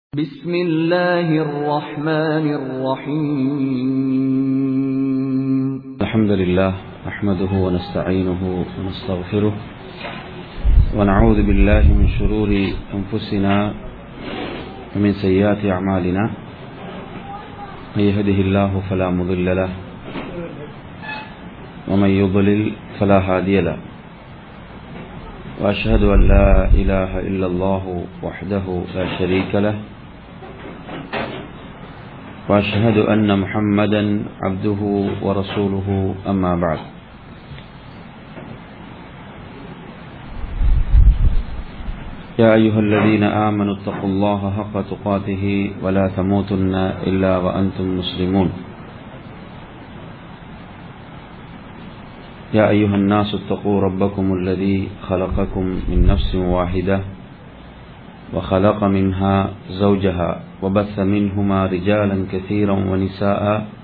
بسم الله الرحمن الرحيم الحمد لله نحمده ونستعينه ونستغفره ونعوذ بالله من شرور أنفسنا ومن سيئات أعمالنا من يهده الله فلا مضل له ومن يضلل فلا هادي له وأشهد أن لا إله إلا الله وحده لا شريك له وأشهد أن محمدا عبده ورسوله أما بعد يا أيها الذين آمنوا اتقوا الله حق تقاته ولا تموتن إلا وأنتم مسلمون يا أيها الناس اتقوا ربكم الذي خلقكم من نفس واحدة وخلق منها زوجها وبث منهما رجالا كثيرا ونساء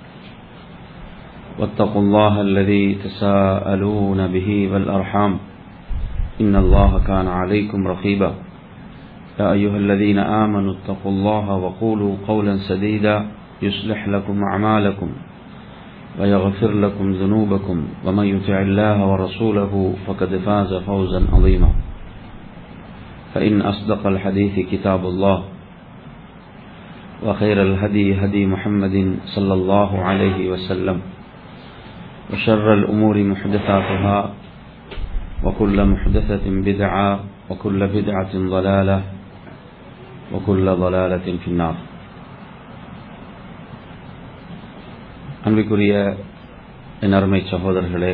واتقوا الله الذي تساءلون به والأرحام إن الله كان عليكم رقيبا يا أيها الذين آمنوا اتقوا الله وقولوا قولا سديدا يصلح لكم أعمالكم ويغفر لكم ذنوبكم ومن يطع الله ورسوله فقد فاز فوزا عظيما فإن أصدق الحديث كتاب الله وخير الهدي هدي محمد صلى الله عليه وسلم وشر الأمور محدثاتها وكل محدثة بدعة وكل بدعة ضلالة وكل ضلالة في النار அன்பிற்குரிய என் அருமை சகோதரர்களே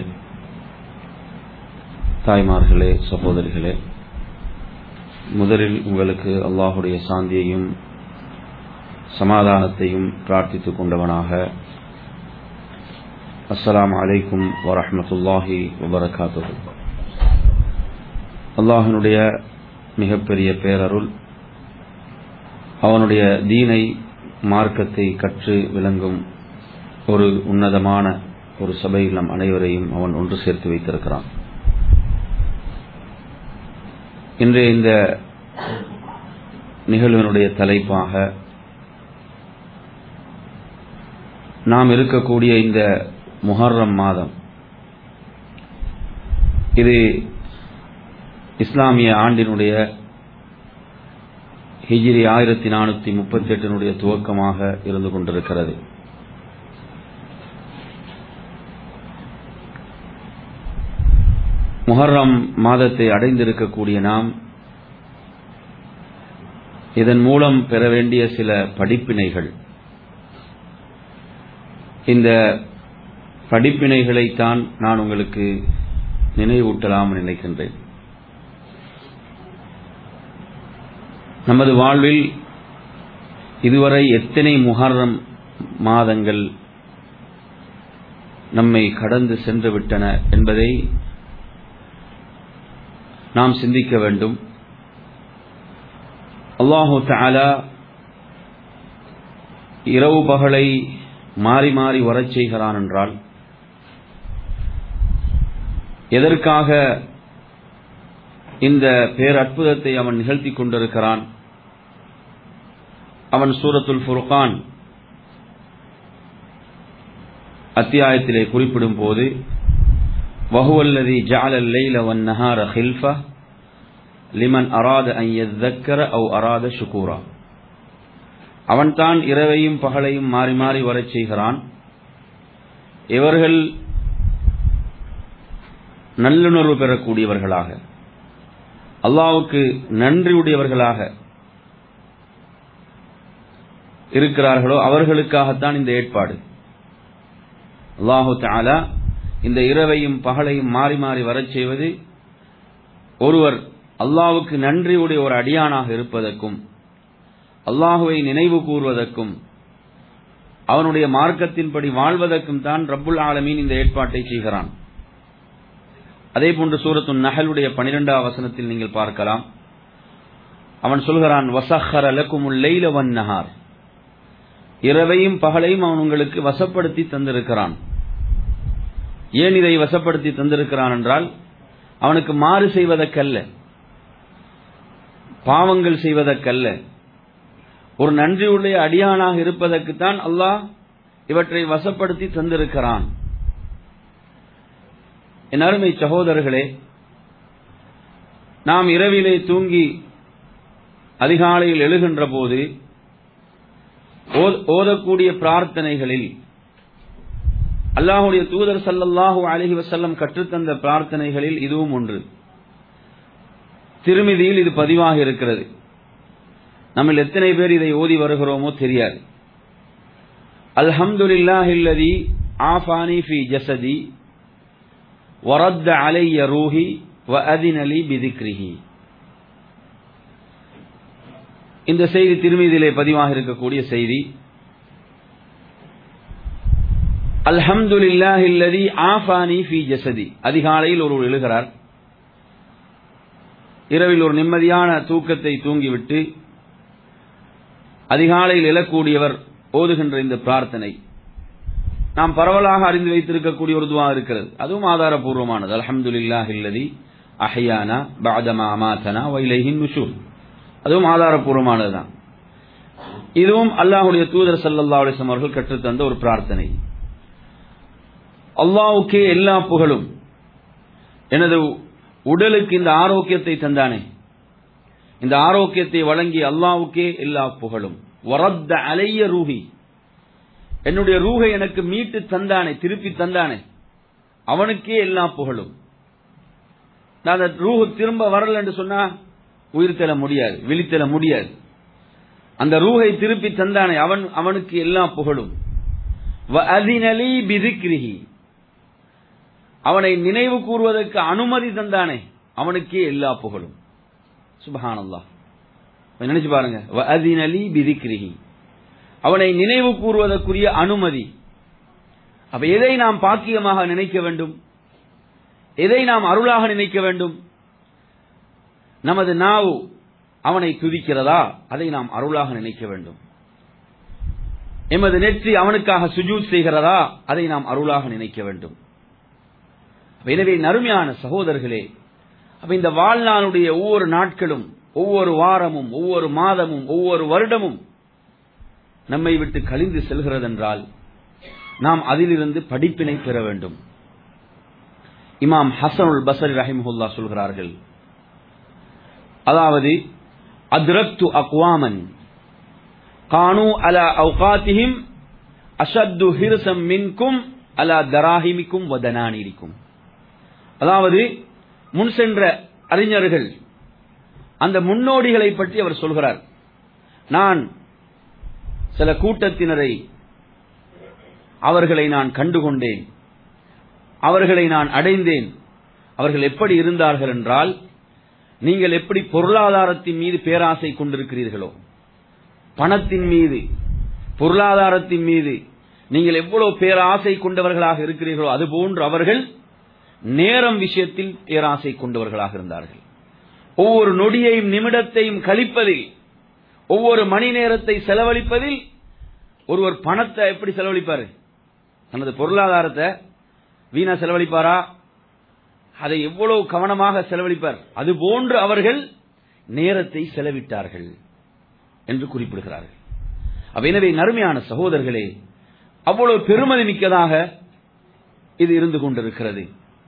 தாய்மார்களே சகோதரிகளே முதலில் உங்களுக்கு அல்லாஹுடைய சாந்தியையும் சமாதானத்தையும் பிரார்த்தித்துக் கொண்டவனாக அஸ்ஸலாம் அலைக்கும் வரஹமத்துல்லாஹி வபரகாத்து அல்லாஹனுடைய மிகப்பெரிய பேரருள் அவனுடைய தீனை மார்க்கத்தை கற்று விளங்கும் ஒரு உன்னதமான ஒரு சபையில் நம் அனைவரையும் அவன் ஒன்று சேர்த்து வைத்திருக்கிறான் இன்றைய இந்த நிகழ்வினுடைய தலைப்பாக நாம் இருக்கக்கூடிய இந்த முஹர்ரம் மாதம் இது இஸ்லாமிய ஆண்டினுடைய ஹிஜிரி ஆயிரத்தி நானூத்தி முப்பத்தி எட்டினுடைய துவக்கமாக இருந்து கொண்டிருக்கிறது முஹர்ரம் மாதத்தை அடைந்திருக்கக்கூடிய நாம் இதன் மூலம் பெற வேண்டிய சில படிப்பினைகள் இந்த படிப்பினைகளைத்தான் நான் உங்களுக்கு நினைவூட்டலாம் நினைக்கின்றேன் நமது வாழ்வில் இதுவரை எத்தனை முஹர்ரம் மாதங்கள் நம்மை கடந்து சென்று விட்டன என்பதை நாம் சிந்திக்க வேண்டும் அல்லாஹு தாலா இரவு பகலை மாறி மாறி வரச் செய்கிறான் என்றால் எதற்காக இந்த பேரற்புதத்தை அவன் நிகழ்த்தி கொண்டிருக்கிறான் அவன் சூரத்துல் ஃபுர்கான் அத்தியாயத்திலே குறிப்பிடும் போது وهو الذي جعل الليل والنهار خلفة لمن أراد أن يذكر أو أراد شكورا அவன்தான் இரவையும் பகலையும் மாறி மாறி வரச் செய்கிறான் இவர்கள் நல்லுணர்வு பெறக்கூடியவர்களாக அல்லாவுக்கு நன்றியுடையவர்களாக இருக்கிறார்களோ அவர்களுக்காகத்தான் இந்த ஏற்பாடு அல்லாஹு தாலா இந்த இரவையும் பகலையும் மாறி மாறி வரச் செய்வது ஒருவர் அல்லாவுக்கு நன்றியுடைய ஒரு அடியானாக இருப்பதற்கும் அல்லாஹுவை நினைவு கூறுவதற்கும் அவனுடைய மார்க்கத்தின்படி வாழ்வதற்கும் தான் ரப்புல் ஆலமீன் இந்த ஏற்பாட்டை செய்கிறான் அதே போன்று சூரத்து நகலுடைய பனிரெண்டாம் வசனத்தில் நீங்கள் பார்க்கலாம் அவன் சொல்கிறான் வசஹர் அலக்குமுல் லெய்ல வன் நஹார் இரவையும் பகலையும் அவன் உங்களுக்கு வசப்படுத்தி தந்திருக்கிறான் ஏன் இதை வசப்படுத்தி தந்திருக்கிறான் என்றால் அவனுக்கு மாறு செய்வதற்கல்ல பாவங்கள் செய்வதற்கல்ல ஒரு நன்றியுடைய அடியானாக இருப்பதற்குத்தான் அல்லாஹ் இவற்றை வசப்படுத்தி தந்திருக்கிறான் என் அருமை சகோதரர்களே நாம் இரவிலே தூங்கி அதிகாலையில் எழுகின்ற போது ஓதக்கூடிய பிரார்த்தனைகளில் அல்லாஹுடைய தூதர் சல்லல்லாஹு அலஹி வசல்லம் கற்றுத்தந்த பிரார்த்தனைகளில் இதுவும் ஒன்று திருமிதியில் இது பதிவாக இருக்கிறது நம்ம எத்தனை பேர் இதை ஓதி வருகிறோமோ தெரியாது அல்ஹம்துலில்லாஹில்லதி ஆஃபானி ஃபி ஜசதி வரத்த அலைய ரூஹி வ அதினலி பிதிக்ரிஹி இந்த செய்தி திருமீதியிலே பதிவாக இருக்கக்கூடிய செய்தி அல்ஹம்துலில்லாஹில்லதி ஆஃபானி ஃபி ஜசதி அதிகாலையில் ஒருவர் எழுகிறார் இரவில் ஒரு நிம்மதியான தூக்கத்தை தூங்கிவிட்டு அதிகாலையில் எழக்கூடியவர் ஓதுகின்ற இந்த பிரார்த்தனை நாம் பரவலாக அறிந்து வைத்திருக்கக்கூடிய ஒரு துவா இருக்கிறது அதுவும் ஆதாரபூர்வமானது அல்ஹம்துலில்லாஹில்லதி அஹ்யானா பாதமா அமாத்தனா வைலைஹின் நுஷூர் அதுவும் ஆதாரபூர்வமானதுதான் இதுவும் அல்லாஹுடைய தூதர் சல்லல்லா அலிஸ்லாம் அவர்கள் கற்றுத்தந்த ஒரு பிரார்த்தனை அல்லாவுக்கே எல்லா புகழும் எனது உடலுக்கு இந்த ஆரோக்கியத்தை தந்தானே இந்த ஆரோக்கியத்தை வழங்கி அல்லாவுக்கே எல்லா புகழும் வரத்த அலைய ரூஹி என்னுடைய ரூகை எனக்கு மீட்டு தந்தானே திருப்பி தந்தானே அவனுக்கே எல்லா புகழும் நான் அந்த ரூஹு திரும்ப வரல என்று சொன்னா உயிர் தெள முடியாது விழித்தெழ முடியாது அந்த ரூஹை திருப்பி தந்தானே அவன் அவனுக்கு எல்லா புகழும் அதினலி பிதிக்ரிஹி அவனை நினைவு கூறுவதற்கு அனுமதி தந்தானே அவனுக்கே எல்லா புகழும் சுபஹானல்லா நினைச்சு பாருங்க அதினலி பிதிக்ரிஹி அவனை நினைவு கூறுவதற்குரிய அனுமதி அப்ப எதை நாம் பாக்கியமாக நினைக்க வேண்டும் எதை நாம் அருளாக நினைக்க வேண்டும் நமது நாவு அவனை துதிக்கிறதா அதை நாம் அருளாக நினைக்க வேண்டும் எமது நெற்றி அவனுக்காக சுஜூத் செய்கிறதா அதை நாம் அருளாக நினைக்க வேண்டும் எனவே நறுமையான சகோதரர்களே அப்ப இந்த வாழ்நாளுடைய ஒவ்வொரு நாட்களும் ஒவ்வொரு வாரமும் ஒவ்வொரு மாதமும் ஒவ்வொரு வருடமும் நம்மை விட்டு கழிந்து செல்கிறதென்றால் நாம் அதிலிருந்து படிப்பினை பெற வேண்டும் இமாம் ஹசனுல் பசரி ரஹிமுல்லா சொல்கிறார்கள் அதாவது அத்ரக்து அக்வாமன் கானு அலா அவுகாத்திஹிம் அஷத்து ஹிர்சம் மின்கும் அலா தராஹிமிக்கும் வதனானிரிக்கும் அதாவது முன் சென்ற அறிஞர்கள் அந்த முன்னோடிகளை பற்றி அவர் சொல்கிறார் நான் சில கூட்டத்தினரை அவர்களை நான் கண்டுகொண்டேன் அவர்களை நான் அடைந்தேன் அவர்கள் எப்படி இருந்தார்கள் என்றால் நீங்கள் எப்படி பொருளாதாரத்தின் மீது பேராசை கொண்டிருக்கிறீர்களோ பணத்தின் மீது பொருளாதாரத்தின் மீது நீங்கள் எவ்வளவு பேராசை கொண்டவர்களாக இருக்கிறீர்களோ அதுபோன்று அவர்கள் நேரம் விஷயத்தில் பேராசை கொண்டவர்களாக இருந்தார்கள் ஒவ்வொரு நொடியையும் நிமிடத்தையும் கழிப்பதில் ஒவ்வொரு மணி நேரத்தை செலவழிப்பதில் ஒருவர் பணத்தை எப்படி செலவழிப்பாரு தனது பொருளாதாரத்தை வீணா செலவழிப்பாரா அதை எவ்வளவு கவனமாக செலவழிப்பார் அதுபோன்று அவர்கள் நேரத்தை செலவிட்டார்கள் என்று குறிப்பிடுகிறார்கள் அப்ப எனவே நறுமையான சகோதரர்களே அவ்வளவு பெருமதி மிக்கதாக இது இருந்து கொண்டிருக்கிறது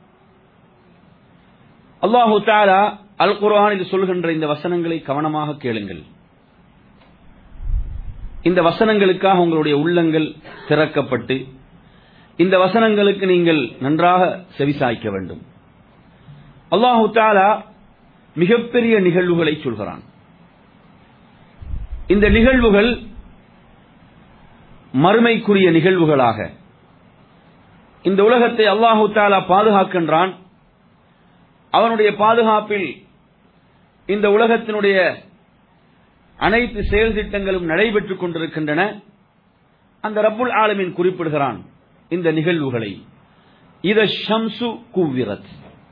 அல்லாஹு தாலா அல் குர்ஆனில் சொல்கின்ற இந்த வசனங்களை கவனமாக கேளுங்கள் இந்த வசனங்களுக்காக உங்களுடைய உள்ளங்கள் திறக்கப்பட்டு இந்த வசனங்களுக்கு நீங்கள் நன்றாக செவிசாய்க்க வேண்டும் அல்லாஹு தாலா மிகப்பெரிய நிகழ்வுகளை சொல்கிறான் இந்த நிகழ்வுகள் மறுமைக்குரிய நிகழ்வுகளாக இந்த உலகத்தை அல்லாஹு தாலா பாதுகாக்கின்றான் அவனுடைய பாதுகாப்பில் இந்த உலகத்தினுடைய அனைத்து செயல் திட்டங்களும் நடைபெற்றுக் கொண்டிருக்கின்றன அந்த ரப்புல் ஆலமின் குறிப்பிடுகிறான் இந்த நிகழ்வுகளை இத ஷம்சு குவிரத்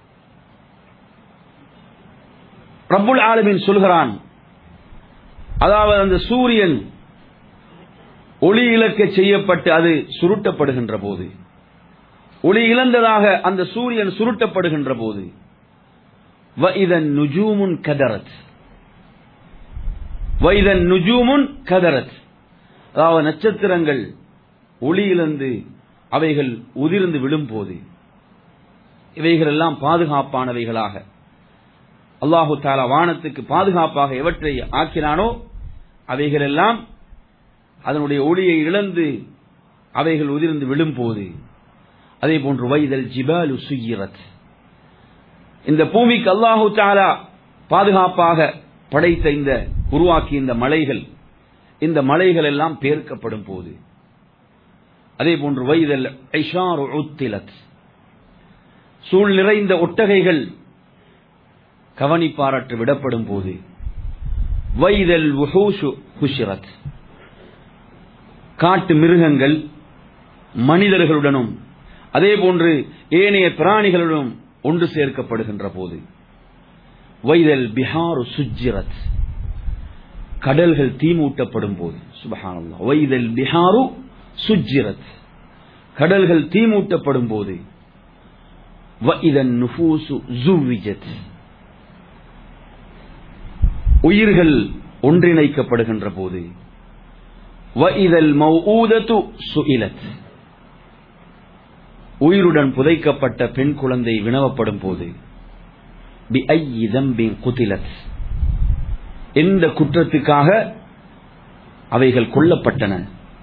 ரப்புல் ஆலமின் சொல்கிறான் அதாவது அந்த சூரியன் ஒளி இழக்க செய்யப்பட்டு அது சுருட்டப்படுகின்ற போது ஒளி இழந்ததாக அந்த சூரியன் சுருட்டப்படுகின்ற போது இதன் நுஜூமுன் கதரத் வைதன் நுஜூமுன் கதரத் அதாவது நட்சத்திரங்கள் ஒளியிலிருந்து அவைகள் உதிர்ந்து விழும்போது இவைகளெல்லாம் பாதுகாப்பானவைகளாக அல்லாஹு தாலா வானத்துக்கு பாதுகாப்பாக எவற்றை ஆக்கினானோ அவைகளெல்லாம் அதனுடைய ஒளியை இழந்து அவைகள் உதிர்ந்து விழும்போது அதே போன்று வைதல் ஜிபாலு சுயிரத் இந்த பூமிக்கு அல்லாஹு தாலா பாதுகாப்பாக படைத்த இந்த உருவாக்கிய இந்த மலைகள் இந்த மலைகள் எல்லாம் பேர்க்கப்படும் போது அதே போன்று வைதல் ஐஷாரு உத்திலத் சூழ் நிறைந்த ஒட்டகைகள் கவனிப்பாரற்று விடப்படும் போது வைதல் உஹூஷு குஷிரத் காட்டு மிருகங்கள் மனிதர்களுடனும் அதே போன்று ஏனைய பிராணிகளுடனும் ஒன்று சேர்க்கப்படுகின்ற போது வைதல் பிஹாரு சுஜிரத் கடல்கள் தீமூட்டப்படும் போது சுபஹானல்லா வைதல் பிஹாரு சுஜிரத் கடல்கள் தீமூட்டப்படும் போது இதன் நுஃபூசு ஜுவிஜத் உயிர்கள் ஒன்றிணைக்கப்படுகின்ற போது இதல் மௌஊதத்து சுஇலத் உயிருடன் புதைக்கப்பட்ட பெண் குழந்தை வினவப்படும் போது பி ஐ தம்பின் குதிலத் எந்த குற்றத்துக்காக அவைகள் கொல்லப்பட்டன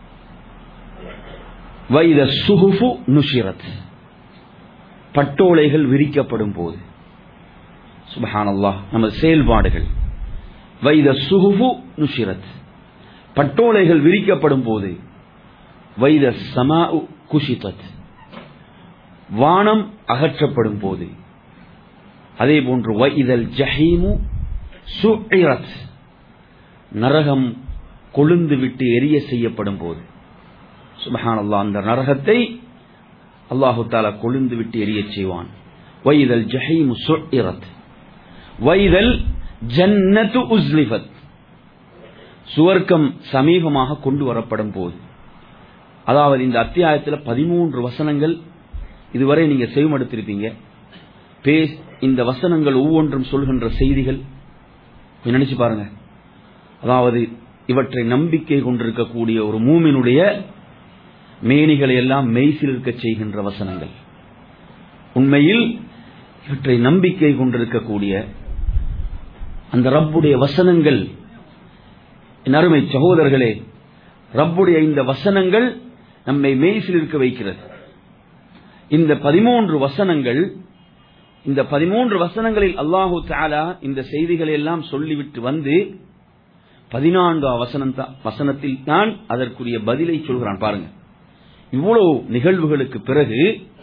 வைத சுகுஃபு நுஷிரத் பட்டோலைகள் விரிக்கப்படும் போது சுபஹானல்லாஹ் நமது செயல்பாடுகள் வைத சுகுஃபு நுஷிரத் பட்டோலைகள் விரிக்கப்படும் போது வைத சமா குஷிதத் வானம் அகற்றப்படும் போது அதே போன்று வைதல் ஜஹீமு சுஇரத் நரகம் கொழுந்து விட்டு எரிய செய்யப்படும் போது சுபஹான் அல்லா அந்த நரகத்தை அல்லாஹு தாலா கொழுந்து விட்டு எரிய செய்வான் வைதல் ஜஹீமு சுஇரத் வைதல் ஜன்னத்து உஸ்லிஃபத் சுவர்க்கம் சமீபமாக கொண்டு வரப்படும் போது அதாவது இந்த அத்தியாயத்தில் பதிமூன்று வசனங்கள் இதுவரை நீங்க செவிமடுத்திருப்பீங்க பேஸ் இந்த வசனங்கள் ஒவ்வொன்றும் சொல்கின்ற செய்திகள் நினைச்சு பாருங்க அதாவது இவற்றை நம்பிக்கை கொண்டிருக்கக்கூடிய ஒரு மூமினுடைய மேனிகளை எல்லாம் மெய்சிலிருக்க செய்கின்ற வசனங்கள் உண்மையில் இவற்றை நம்பிக்கை கொண்டிருக்கக்கூடிய அந்த ரப்புடைய வசனங்கள் என் அருமை சகோதரர்களே ரப்புடைய இந்த வசனங்கள் நம்மை மெய்சில் இருக்க வைக்கிறது இந்த பதிமூன்று வசனங்கள் இந்த பதிமூன்று வசனங்களில் அல்லாஹு தாலா இந்த செய்திகளை எல்லாம் சொல்லிவிட்டு வந்து பதினான்காம் வசனம் வசனத்தில் தான் அதற்குரிய பதிலை சொல்கிறான் பாருங்க இவ்வளவு நிகழ்வுகளுக்கு பிறகு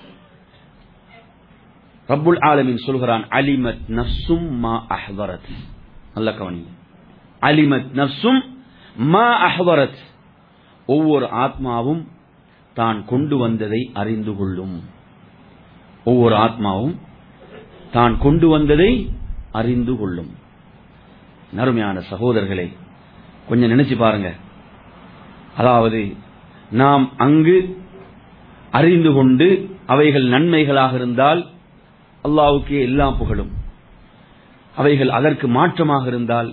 ரப்புல் ஆலமின் சொல்கிறான் அலிமத் நப்சும் மா அஹ்வரத் நல்ல கவனிங்க அலிமத் நப்சும் மா அஹ்வரத் ஒவ்வொரு ஆத்மாவும் தான் கொண்டு வந்ததை அறிந்து கொள்ளும் ஒவ்வொரு ஆத்மாவும் தான் கொண்டு வந்ததை அறிந்து கொள்ளும் நறுமையான சகோதரர்களே கொஞ்சம் நினைச்சு பாருங்க அதாவது நாம் அங்கு அறிந்து கொண்டு அவைகள் நன்மைகளாக இருந்தால் அல்லாவுக்கே எல்லா புகழும் அவைகள் அதற்கு மாற்றமாக இருந்தால்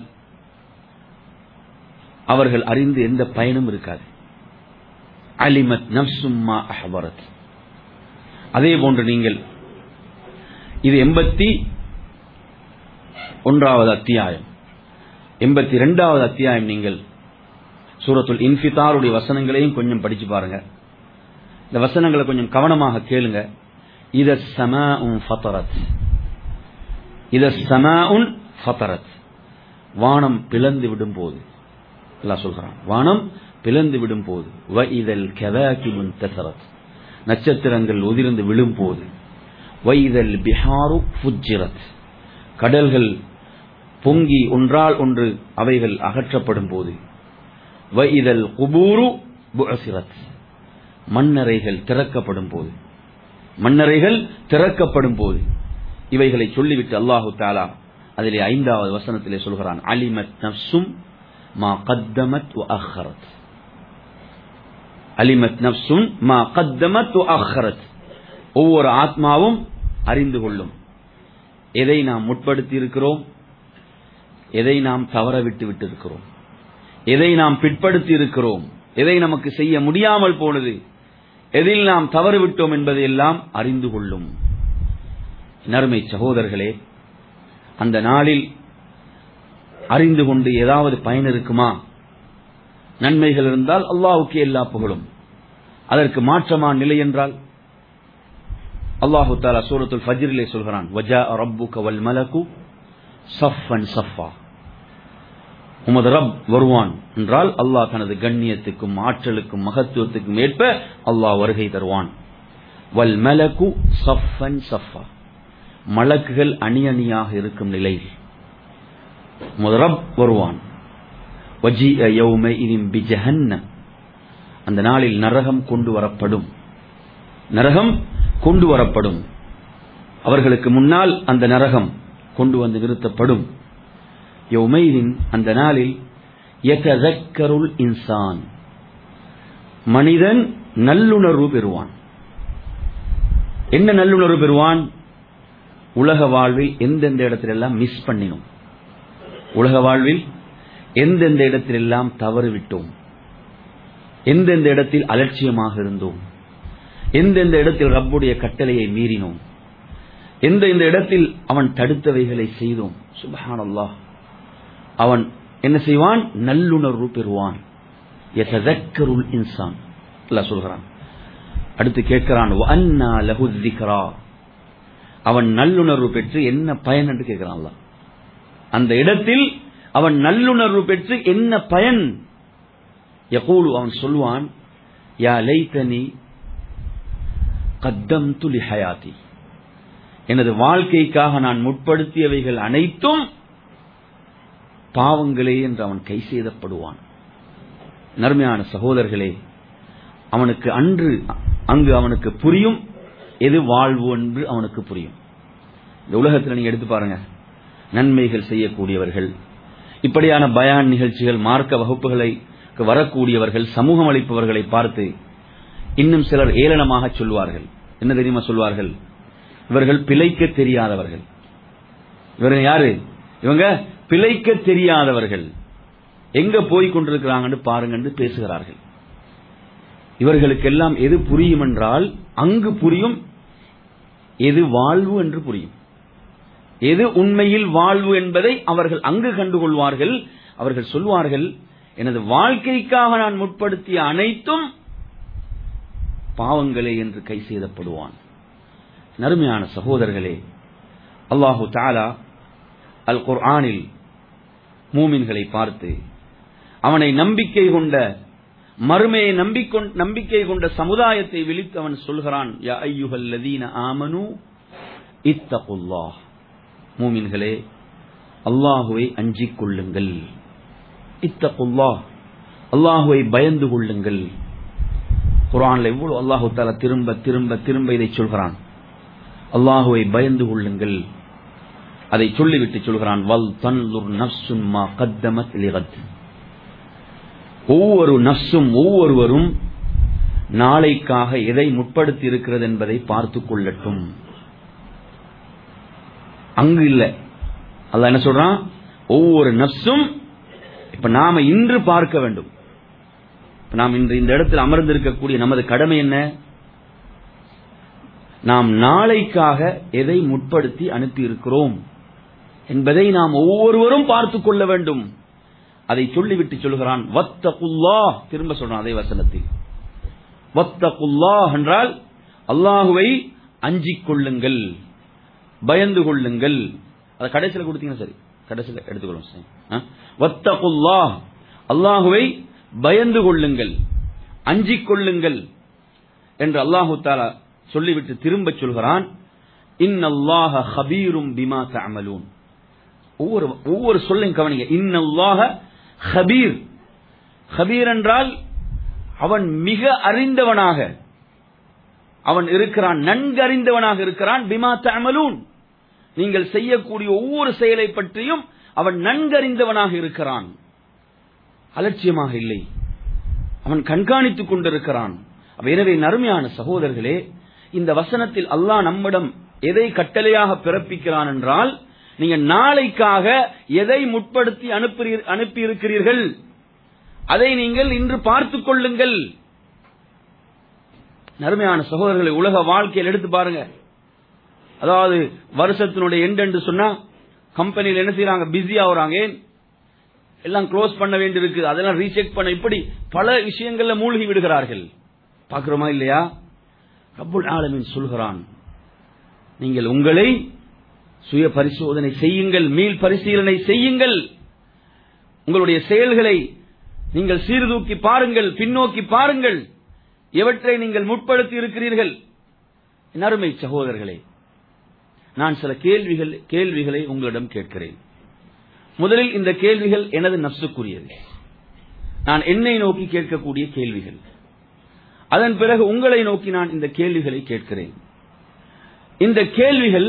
அவர்கள் அறிந்து எந்த பயனும் இருக்காது அலிமத் நப்சும்மா அஹபரத் அதே போன்று நீங்கள் இது எண்பத்தி ஒன்றாவது அத்தியாயம் எண்பத்தி இரண்டாவது அத்தியாயம் நீங்கள் சூரத்துல் இன்ஃபிதாருடைய வசனங்களையும் கொஞ்சம் படிச்சு பாருங்க இந்த வசனங்களை கொஞ்சம் கவனமாக கேளுங்க இத சமா ஃபத்தரத் இத சமா ஃபத்தரத் வானம் பிளந்து விடும் போது எல்லாம் சொல்கிறான் வானம் பிளந்து விடும் போது வ இதழ் கெவாக்கிமுன் தசரத் நட்சத்திரங்கள் உதிர்ந்து விழும் போது வைதல் பிஹாரு ஃபுஜிரத் கடல்கள் பொங்கி ஒன்றால் ஒன்று அவைகள் அகற்றப்படும் போது வைதல் குபூரு புஅசிரத் மண்ணறைகள் திறக்கப்படும் போது மண்ணறைகள் திறக்கப்படும் போது இவைகளை சொல்லிவிட்டு அல்லாஹு தாலா அதிலே ஐந்தாவது வசனத்திலே சொல்கிறான் அலிமத் நப்சும் மா கத்தமத் அஹரத் அலிமத் நப்சும் மா கத்தமத் அஹரத் ஒவ்வொரு ஆத்மாவும் அறிந்து கொள்ளும் எதை நாம் முற்படுத்தி இருக்கிறோம் எதை நாம் தவற விட்டு விட்டு இருக்கிறோம் எதை நாம் பிற்படுத்தி இருக்கிறோம் எதை நமக்கு செய்ய முடியாமல் போனது எதில் நாம் தவறு விட்டோம் என்பதையெல்லாம் அறிந்து கொள்ளும் நறுமை சகோதரர்களே அந்த நாளில் அறிந்து கொண்டு ஏதாவது பயன் இருக்குமா நன்மைகள் இருந்தால் அல்லாஹுக்கு எல்லா புகழும் அதற்கு மாற்றமான நிலை என்றால் அல்லாஹு தாலா சூரத்துல் ஃபஜ்ரிலே சொல்கிறான் வஜா ரப்புக வல் மலகு சஃபன் சஃபா உமது ரப் வருவான் என்றால் அல்லாஹ் தனது கண்ணியத்துக்கும் ஆற்றலுக்கும் மகத்துவத்துக்கும் ஏற்ப அல்லாஹ் வருகை தருவான் வல் மலகு சஃபன் சஃபா மலக்குகள் அணி அணியாக இருக்கும் நிலையில் உமது ரப் வருவான் வஜீஅ யௌமஇதின் பிஜஹன்னம் அந்த நாளில் நரகம் கொண்டு வரப்படும் நரகம் கொண்டு வரப்படும் அவர்களுக்கு முன்னால் அந்த நரகம் கொண்டு வந்து நிறுத்தப்படும் யௌமைதின் அந்த நாளில் யததக்கருல் இன்சான் மனிதன் நல்லுணர்வு பெறுவான் என்ன நல்லுணர்வு பெறுவான் உலக வாழ்வில் எந்தெந்த இடத்திலெல்லாம் மிஸ் பண்ணினோம் உலக வாழ்வில் எந்தெந்த இடத்திலெல்லாம் தவறு விட்டோம் எந்தெந்த இடத்தில் அலட்சியமாக இருந்தோம் எந்தெந்த இடத்தில் ரப்புடைய கட்டளையை மீறினோம் எந்த இந்த இடத்தில் அவன் தடுத்தவைகளை செய்தோம் சுபஹான் அல்லாஹ் அவன் என்ன செய்வான் நல்லுணர்வு பெறுவான் யததக்கருல் இன்சான் அல்லாஹ் சொல்கிறான் அடுத்து கேட்கிறான் வஅன்னா லஹு ذிக்ரா அவன் நல்லுணர்வு பெற்று என்ன பயன் என்று கேட்கிறான் அல்லாஹ் அந்த இடத்தில் அவன் நல்லுணர்வு பெற்று என்ன பயன் யகூலு அவன் சொல்வான் யா லைத்தனி கத்தம்து லிஹயாதி எனது வாழ்க்கைக்காக நான் முற்படுத்தியவைகள் அனைத்தும் பாவங்களே என்று அவன் கை செய்தப்படுவான் நர்மையான சகோதரர்களே அவனுக்கு அன்று அங்கு அவனுக்கு புரியும் எது வாழ்வு என்று அவனுக்கு புரியும் இந்த உலகத்தில் நீங்க எடுத்து பாருங்க நன்மைகள் செய்யக்கூடியவர்கள் இப்படியான பயான் நிகழ்ச்சிகள் மார்க்க வகுப்புகளை வரக்கூடியவர்கள் சமூகம் அளிப்பவர்களை பார்த்து இன்னும் சிலர் ஏளனமாக சொல்வார்கள் என்ன தெரியுமா சொல்வார்கள் இவர்கள் பிழைக்க தெரியாதவர்கள் இவர்கள் யாரு இவங்க பிழைக்க தெரியாதவர்கள் எங்க போய் கொண்டிருக்கிறாங்கன்னு பாருங்கன்னு பேசுகிறார்கள் இவர்களுக்கெல்லாம் எது புரியும் என்றால் அங்கு புரியும் எது வாழ்வு என்று புரியும் எது உண்மையில் வாழ்வு என்பதை அவர்கள் அங்கு கண்டுகொள்வார்கள் அவர்கள் சொல்வார்கள் எனது வாழ்க்கைக்காக நான் முற்படுத்திய அனைத்தும் பாவங்களே என்று கை செய்தப்படுவான் நறுமையான சகோதரர்களே அல்லாஹு தாலா அல் குர்ஆனில் மூமின்களை பார்த்து அவனை நம்பிக்கை கொண்ட மறுமையை நம்பிக்கை கொண்ட சமுதாயத்தை விழித்து அவன் சொல்கிறான் யா ஐயுகல் லதீன ஆமனு இத்தகுல்லாஹ் மூமின்களே அல்லாஹுவை அஞ்சிக் கொள்ளுங்கள் இத்தகுல்லாஹ் அல்லாஹுவை பயந்து கொள்ளுங்கள் குரான்ல எவ்வளவு அல்லாஹு தாலா திரும்ப திரும்ப திரும்ப இதை சொல்கிறான் அல்லாஹுவை பயந்து கொள்ளுங்கள் அதை சொல்லிவிட்டு சொல்கிறான் வல் தன்லுர் நஃப்சுன் மா கத்தமத் லிகத் ஒவ்வொரு நஃப்சும் ஒவ்வொருவரும் நாளைக்காக எதை முற்படுத்தி இருக்கிறது என்பதை பார்த்துக் கொள்ளட்டும் அங்கு இல்ல அல்ல என்ன சொல்றான் ஒவ்வொரு நஃப்சும் இப்ப நாம இன்று பார்க்க வேண்டும் நாம் இன்று இந்த இடத்தில் அமர்ந்திருக்கக்கூடிய நமது கடமை என்ன நாம் நாளைக்காக எதை முற்படுத்தி அனுப்பி இருக்கிறோம் என்பதை நாம் ஒவ்வொருவரும் பார்த்துக் கொள்ள வேண்டும் அதை சொல்லிவிட்டு சொல்கிறான் வத்தகுல்லா திரும்ப சொல்றான் அதே வசனத்தில் வத்தகுல்லா என்றால் அல்லாஹுவை அஞ்சிக் கொள்ளுங்கள் பயந்து கொள்ளுங்கள் அதை கடைசியில் கொடுத்தீங்கன்னா சரி கடைசியில் எடுத்துக்கொள்ளும் சரி வத்தகுல்லா அல்லாஹுவை பயந்து கொள்ளுங்கள் அஞ்சிக் கொள்ளுங்கள் என்று அல்லாஹு தாலா சொல்லிவிட்டு திரும்ப சொல்கிறான் இன்னல்லாஹ ஹபீரும் பிமா தஅமலூன் ஒவ்வொரு ஒவ்வொரு சொல்லையும் கவனிங்க இன்னல்லாஹ ஹபீர் ஹபீர் என்றால் அவன் மிக அறிந்தவனாக அவன் இருக்கிறான் நன்கறிந்தவனாக இருக்கிறான் பிமா தஅமலூன் நீங்கள் செய்யக்கூடிய ஒவ்வொரு செயலை பற்றியும் அவன் நன்கறிந்தவனாக இருக்கிறான் அலட்சியமாக இல்லை அவன் கண்காணித்துக் கொண்டிருக்கிறான் எனவே நறுமையான சகோதரர்களே இந்த வசனத்தில் அல்லாஹ் நம்மிடம் எதை கட்டளையாக பிறப்பிக்கிறான் என்றால் நீங்க நாளைக்காக எதை முற்படுத்தி அனுப்பி அனுப்பியிருக்கிறீர்கள் அதை நீங்கள் இன்று பார்த்துக் கொள்ளுங்கள் நறுமையான சகோதரர்களை உலக வாழ்க்கையில் எடுத்து பாருங்க அதாவது வருஷத்தினுடைய எண்ட் என்று சொன்னா கம்பெனியில் என்ன செய்யறாங்க பிஸி ஆகுறாங்க ஏன் எல்லாம் க்ளோஸ் பண்ண வேண்டியிருக்கு அதெல்லாம் ரீசெக் பண்ண இப்படி பல விஷயங்கள்ல மூழ்கி விடுகிறார்கள் பார்க்கிறோமா இல்லையா ரப்புல் ஆலமின் சொல்கிறான் நீங்கள் உங்களை சுய பரிசோதனை செய்யுங்கள் மீள் பரிசீலனை செய்யுங்கள் உங்களுடைய செயல்களை நீங்கள் சீர்தூக்கி பாருங்கள் பின்னோக்கி பாருங்கள் எவற்றை நீங்கள் முற்படுத்தி இருக்கிறீர்கள் என் அருமை சகோதரர்களே நான் சில கேள்விகள் கேள்விகளை உங்களிடம் கேட்கிறேன் முதலில் இந்த கேள்விகள் எனது நப்சுக்குரியது நான் என்னை நோக்கி கேட்கக்கூடிய கேள்விகள் அதன் பிறகு உங்களை நோக்கி நான் இந்த கேள்விகளை கேட்கிறேன் இந்த கேள்விகள்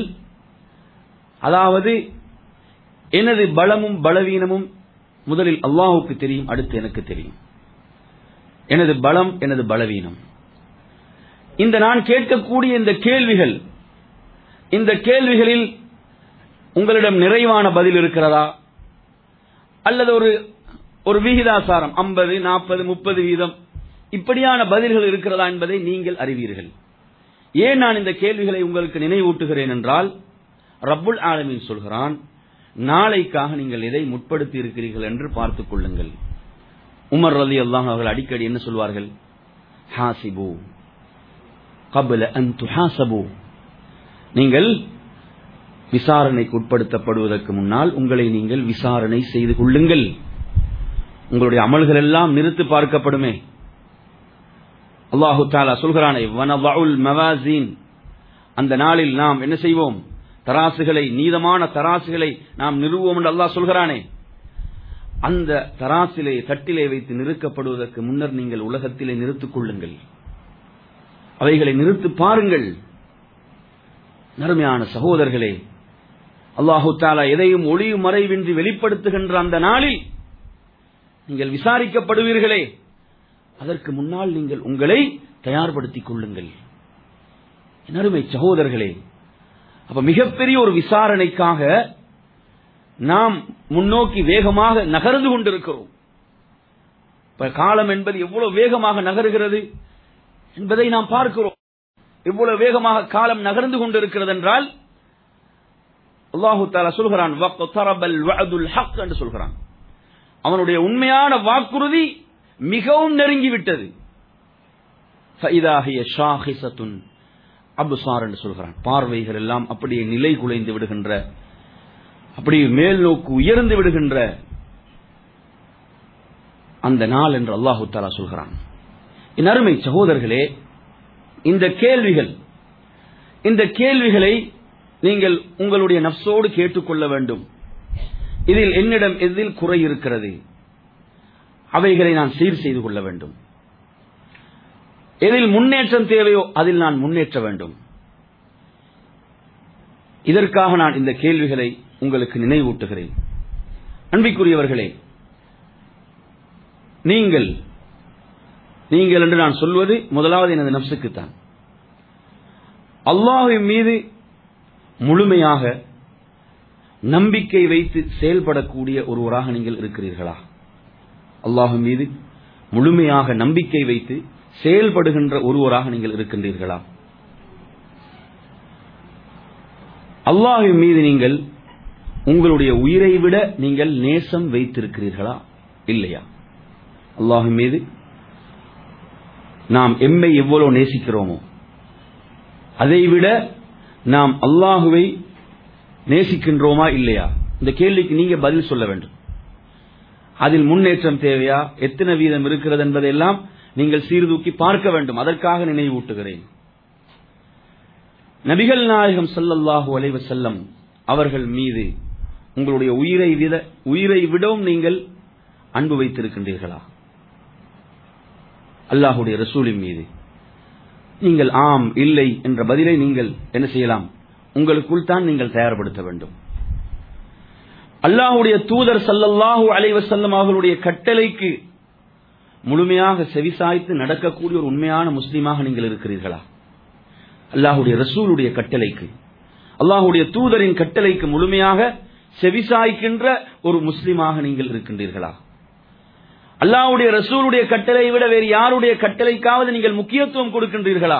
அதாவது எனது பலமும் பலவீனமும் முதலில் அல்லாஹுக்கு தெரியும் அடுத்து எனக்கு தெரியும் எனது பலம் எனது பலவீனம் இந்த நான் கேட்கக்கூடிய இந்த கேள்விகள் இந்த கேள்விகளில் உங்களிடம் நிறைவான பதில் இருக்கிறதா அல்லது ஒரு ஒரு விகிதாசாரம் ஐம்பது நாற்பது முப்பது வீதம் இப்படியான பதில்கள் இருக்கிறதா என்பதை நீங்கள் அறிவீர்கள் ஏன் நான் இந்த கேள்விகளை உங்களுக்கு நினைவூட்டுகிறேன் என்றால் ரப்புல் ஆலமீன் சொல்கிறான் நாளைக்காக நீங்கள் எதை முற்படுத்தி இருக்கிறீர்கள் என்று பார்த்துக் கொள்ளுங்கள் உமர் ரலி அல்லாஹ் அவர்கள் அடிக்கடி என்ன சொல்வார்கள் ஹாசிபு கபல அன் துஹாசபு நீங்கள் விசாரணைக்கு உட்படுத்தப்படுவதற்கு முன்னால் உங்களை நீங்கள் விசாரணை செய்து கொள்ளுங்கள் உங்களுடைய அமல்கள் எல்லாம் நிறுத்து பார்க்கப்படுமே அல்லாஹு தாலா சொல்கிறானே வனவஉல் மவாசீன் அந்த நாளில் நாம் என்ன செய்வோம் தராசுகளை நீதமான தராசுகளை நாம் நிறுவோம் என்று அல்லாஹ் சொல்கிறானே அந்த தராசிலே தட்டிலே வைத்து நிறுக்கப்படுவதற்கு முன்னர் நீங்கள் உலகத்திலே நிறுத்திக் கொள்ளுங்கள் அவைகளை நிறுத்து பாருங்கள் நறுமையான சகோதரர்களே அல்லாஹு தாலா எதையும் ஒளியும் மறைவின்றி வெளிப்படுத்துகின்ற அந்த நாளில் நீங்கள் விசாரிக்கப்படுவீர்களே அதற்கு முன்னால் நீங்கள் உங்களை தயார்படுத்திக் கொள்ளுங்கள் அருமை சகோதரர்களே அப்ப மிகப்பெரிய ஒரு விசாரணைக்காக நாம் முன்னோக்கி வேகமாக நகர்ந்து கொண்டிருக்கிறோம் இப்ப காலம் என்பது எவ்வளவு வேகமாக நகருகிறது என்பதை நாம் பார்க்கிறோம் எவ்வளவு வேகமாக காலம் நகர்ந்து கொண்டிருக்கிறது என்றால் அல்லாஹு தாலா சொல்கிறான் வக்தரபல் வஅதுல் ஹக் என்று சொல்கிறான் அவனுடைய உண்மையான வாக்குறுதி மிகவும் நெருங்கிவிட்டது ஃபைதாகிய ஷாஹிசத்துன் அபுசார் என்று சொல்கிறான் பார்வைகள் எல்லாம் அப்படியே நிலை குலைந்து விடுகின்ற அப்படியே மேல் நோக்கு உயர்ந்து விடுகின்ற அந்த நாள் என்று அல்லாஹு தாலா சொல்கிறான் என் அருமை சகோதரர்களே இந்த கேள்விகள் இந்த கேள்விகளை நீங்கள் உங்களுடைய நப்சோடு கேட்டுக்கொள்ள வேண்டும் இதில் என்னிடம் எதில் குறை இருக்கிறது அவைகளை நான் சீர் செய்து கொள்ள வேண்டும் எதில் முன்னேற்றம் தேவையோ அதில் நான் முன்னேற்ற வேண்டும் இதற்காக நான் இந்த கேள்விகளை உங்களுக்கு நினைவூட்டுகிறேன் அன்பிற்குரியவர்களே நீங்கள் நீங்கள் என்று நான் சொல்வது முதலாவது எனது நப்சுக்குத்தான் அல்லாஹின் மீது முழுமையாக நம்பிக்கை வைத்து செயல்படக்கூடிய ஒருவராக நீங்கள் இருக்கிறீர்களா அல்லாஹு மீது முழுமையாக நம்பிக்கை வைத்து செயல்படுகின்ற ஒருவராக நீங்கள் இருக்கின்றீர்களா அல்லாஹின் மீது நீங்கள் உங்களுடைய உயிரை விட நீங்கள் நேசம் வைத்திருக்கிறீர்களா இல்லையா அல்லாஹின் மீது நாம் எம்மை எவ்வளவு நேசிக்கிறோமோ அதைவிட நாம் அல்லாஹுவை நேசிக்கின்றோமா இல்லையா இந்த கேள்விக்கு நீங்க பதில் சொல்ல வேண்டும் அதில் முன்னேற்றம் தேவையா எத்தனை வீதம் இருக்கிறது என்பதையெல்லாம் நீங்கள் சீர்தூக்கி பார்க்க வேண்டும் அதற்காக நினைவூட்டுகிறேன் நபிகள் நாயகம் சல்லல்லாஹு அலைவ செல்லம் அவர்கள் மீது உங்களுடைய உயிரை விட உயிரை விடவும் நீங்கள் அன்பு வைத்திருக்கின்றீர்களா அல்லாஹுடைய ரசூலின் மீது நீங்கள் ஆம் இல்லை என்ற பதிலை நீங்கள் என்ன செய்யலாம் உங்களுக்குள் தான் நீங்கள் தயார்படுத்த வேண்டும் அல்லாஹுடைய தூதர் சல்லல்லாஹு அலைவசல்லம் அவர்களுடைய கட்டளைக்கு முழுமையாக செவிசாய்த்து நடக்கக்கூடிய ஒரு உண்மையான முஸ்லீமாக நீங்கள் இருக்கிறீர்களா அல்லாஹுடைய ரசூலுடைய கட்டளைக்கு அல்லாஹுடைய தூதரின் கட்டளைக்கு முழுமையாக செவிசாய்க்கின்ற ஒரு முஸ்லீமாக நீங்கள் இருக்கின்றீர்களா அல்லாஹ்வுடைய ரசூலுடைய கட்டளை விட வேறு யாருடைய கட்டளைக்காவது நீங்கள் முக்கியத்துவம் கொடுக்கின்றீர்களா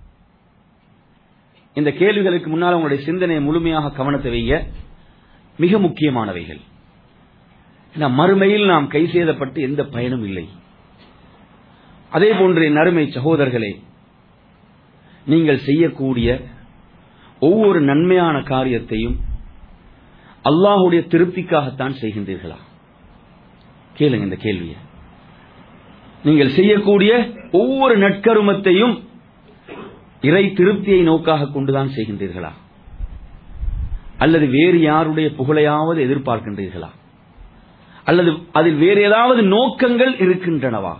இந்த கேள்விகளுக்கு முன்னால் உங்களுடைய சிந்தனையை முழுமையாக கவனத்தை வைய மிக முக்கியமானவைகள் ஏன்னா மறுமையில் நாம் கை செய்தப்பட்டு எந்த பயனும் இல்லை அதே போன்று என் அருமை சகோதரர்களே நீங்கள் செய்யக்கூடிய ஒவ்வொரு நன்மையான காரியத்தையும் அல்லாஹுடைய திருப்திக்காகத்தான் செய்கின்றீர்களா கேளுங்க இந்த கேள்வியை நீங்கள் செய்யக்கூடிய ஒவ்வொரு நற்கருமத்தையும் இறை திருப்தியை நோக்காக கொண்டுதான் செய்கின்றீர்களா அல்லது வேறு யாருடைய புகழையாவது எதிர்பார்க்கின்றீர்களா அல்லது அதில் வேறு ஏதாவது நோக்கங்கள் இருக்கின்றனவா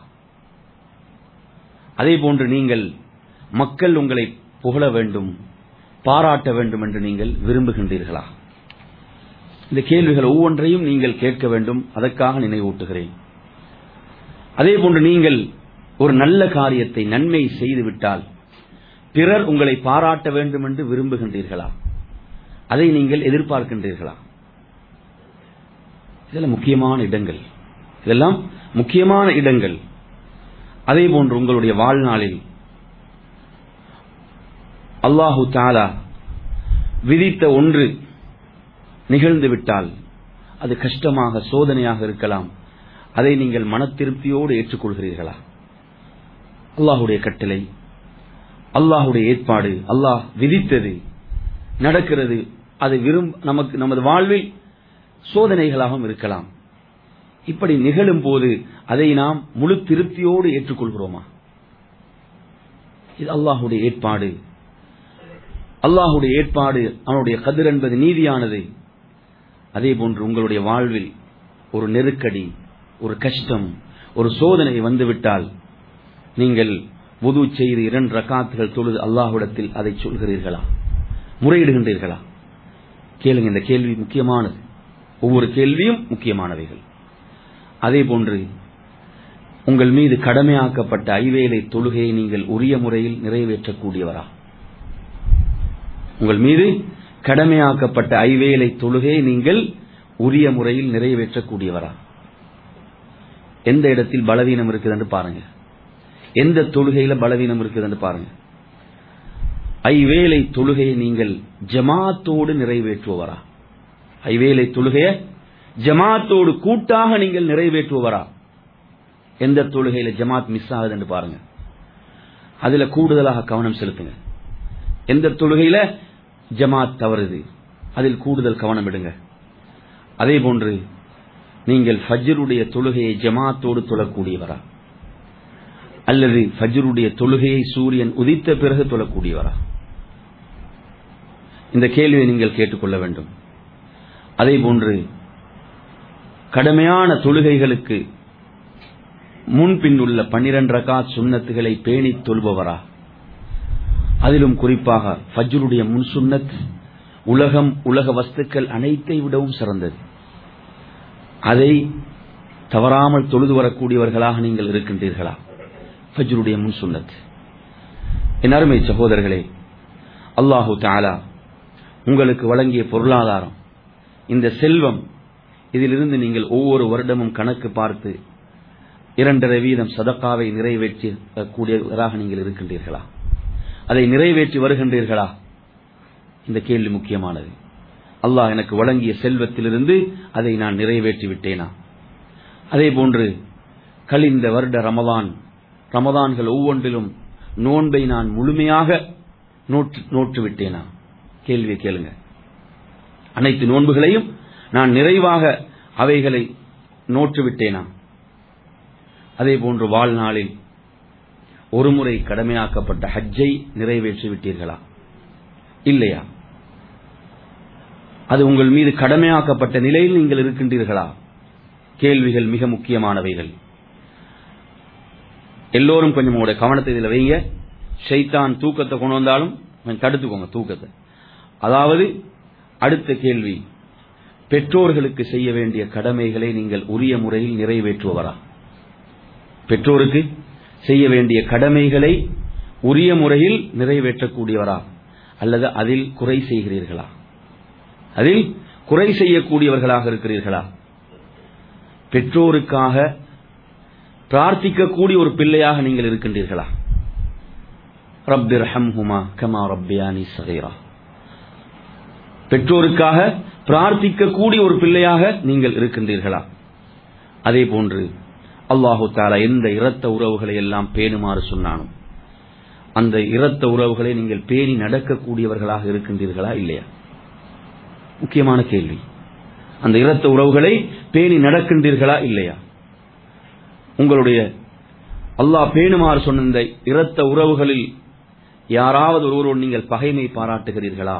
அதே போன்று நீங்கள் மக்கள் உங்களை புகழ வேண்டும் பாராட்ட வேண்டும் என்று நீங்கள் விரும்புகின்றீர்களா இந்த கேள்விகள் ஒவ்வொன்றையும் நீங்கள் கேட்க வேண்டும் அதற்காக நினைவூட்டுகிறேன் அதே போன்று நீங்கள் ஒரு நல்ல காரியத்தை நன்மை செய்துவிட்டால் பிறர் உங்களை பாராட்ட வேண்டும் என்று விரும்புகின்றீர்களா அதை நீங்கள் எதிர்பார்க்கின்றீர்களா இதெல்லாம் முக்கியமான இடங்கள் இதெல்லாம் முக்கியமான இடங்கள் அதே போன்று உங்களுடைய வாழ்நாளில் அல்லாஹு தாலா விதித்த ஒன்று நிகழ்ந்து விட்டால் அது கஷ்டமாக சோதனையாக இருக்கலாம் அதை நீங்கள் மன திருப்தியோடு ஏற்றுக்கொள்கிறீர்களா அல்லாஹுடைய கட்டளை அல்லாஹுடைய ஏற்பாடு அல்லாஹ் விதித்தது நடக்கிறது அது விரும் நமக்கு நமது வாழ்வில் சோதனைகளாகவும் இருக்கலாம் இப்படி நிகழும் போது அதை நாம் முழு திருப்தியோடு ஏற்றுக்கொள்கிறோமா இது அல்லாஹுடைய ஏற்பாடு அல்லாஹுடைய ஏற்பாடு அவனுடைய கதிர் என்பது நீதியானது அதே போன்று உங்களுடைய வாழ்வில் ஒரு நெருக்கடி ஒரு கஷ்டம் ஒரு சோதனை வந்துவிட்டால் நீங்கள் புது செய்து இரண்டு ரக்காத்துகள் தொழுது அல்லாஹ்விடத்தில் அதை சொல்கிறீர்களா முறையிடுகின்றீர்களா கேளுங்க இந்த கேள்வி முக்கியமானது ஒவ்வொரு கேள்வியும் முக்கியமானவைகள் அதே போன்று உங்கள் மீது கடமையாக்கப்பட்ட ஐவேளை தொழுகையை நீங்கள் உரிய முறையில் நிறைவேற்றக்கூடியவரா உங்கள் மீது கடமையாக்கப்பட்ட ஐவேளை தொழுகையை நீங்கள் உரிய முறையில் நிறைவேற்றக்கூடியவரா எந்த இடத்தில் பலவீனம் இருக்குதுன்னு பாருங்க எந்த தொழுகையில பலவீனம் இருக்குதுன்னு பாருங்க ஐவேளை தொழுகையை நீங்கள் ஜமாத்தோடு நிறைவேற்றுவரா ஐவேளை தொழுகைய ஜமாத்தோடு கூட்டாக நீங்கள் நிறைவேற்றுவரா எந்த தொழுகையில ஜமாத் மிஸ் ஆகுதுன்னு பாருங்க அதுல கூடுதலாக கவனம் செலுத்துங்க எந்த தொழுகையில ஜமாத் தவறுது அதில் கூடுதல் கவனம் எடுங்க அதே போன்று நீங்கள் ஃபஜ்ருடைய தொழுகையை ஜமாத்தோடு தொழக்கூடியவரா அல்லது ஃபஜ்ருடைய தொழுகையை சூரியன் உதித்த பிறகு தொழக்கூடியவரா இந்த கேள்வியை நீங்கள் கேட்டுக்கொள்ள வேண்டும் அதே போன்று கடமையான தொழுகைகளுக்கு முன்பின் உள்ள பன்னிரண்டு ரகாத் சுண்ணத்துகளை பேணி தொழுபவரா அதிலும் குறிப்பாக ஃபஜ்ருடைய முன் சுன்னத் உலகம் உலக வஸ்துக்கள் அனைத்தை விடவும் சிறந்தது அதை தவறாமல் தொழுது வரக்கூடியவர்களாக நீங்கள் இருக்கின்றீர்களா ஃபஜ்ருடைய முன் சுன்னத் என் அருமை சகோதரர்களே அல்லாஹு தாலா உங்களுக்கு வழங்கிய பொருளாதாரம் இந்த செல்வம் இதிலிருந்து நீங்கள் ஒவ்வொரு வருடமும் கணக்கு பார்த்து இரண்டரை வீதம் சதக்காவை நிறைவேற்றி கூடியவராக நீங்கள் இருக்கின்றீர்களா அதை நிறைவேற்றி வருகின்றீர்களா இந்த கேள்வி முக்கியமானது அல்லாஹ் எனக்கு வழங்கிய செல்வத்திலிருந்து அதை நான் நிறைவேற்றி விட்டேனா அதே போன்று கழிந்த வருட ரமதான் ரமதான்கள் ஒவ்வொன்றிலும் நோன்பை நான் முழுமையாக நோற்று விட்டேனா கேள்வியை கேளுங்க அனைத்து நோன்புகளையும் நான் நிறைவாக அவைகளை நோற்று விட்டேனா அதே போன்று வாழ்நாளில் ஒருமுறை கடமையாக்கப்பட்ட ஹஜ்ஜை நிறைவேற்றி விட்டீர்களா இல்லையா அது உங்கள் மீது கடமையாக்கப்பட்ட நிலையில் நீங்கள் இருக்கின்றீர்களா கேள்விகள் மிக முக்கியமானவைகள் எல்லோரும் கொஞ்சம் உங்களுடைய கவனத்தை இதில் வைங்க ஷைத்தான் தூக்கத்தை கொண்டு வந்தாலும் கொஞ்சம் தடுத்துக்கோங்க தூக்கத்தை அதாவது அடுத்த கேள்வி பெற்றோர்களுக்கு செய்ய வேண்டிய கடமைகளை நீங்கள் உரிய முறையில் நிறைவேற்றுவரா பெற்றோருக்கு செய்ய வேண்டிய கடமைகளை உரிய முறையில் நிறைவேற்றக்கூடியவரா அல்லது அதில் குறை செய்கிறீர்களா அதில் குறை செய்யக்கூடியவர்களாக இருக்கிறீர்களா பெற்றோருக்காக பிரார்த்திக்கக்கூடிய ஒரு பிள்ளையாக நீங்கள் இருக்கின்றீர்களா ரப்பிர் ஹம்ஹுமா கமா ரப்பியானி சகைரா பெற்றோருக்காக பிரார்த்திக்கக்கூடிய ஒரு பிள்ளையாக நீங்கள் இருக்கின்றீர்களா அதே போன்று அல்லாஹு தாலா எந்த இரத்த உறவுகளை எல்லாம் பேணுமாறு சொன்னானோ அந்த இரத்த உறவுகளை நீங்கள் பேணி நடக்கக்கூடியவர்களாக இருக்கின்றீர்களா இல்லையா முக்கியமான கேள்வி அந்த இரத்த உறவுகளை பேணி நடக்கின்றீர்களா இல்லையா உங்களுடைய அல்லாஹ் பேணுமாறு சொன்ன இந்த இரத்த உறவுகளில் யாராவது ஒருவரோடு நீங்கள் பகைமை பாராட்டுகிறீர்களா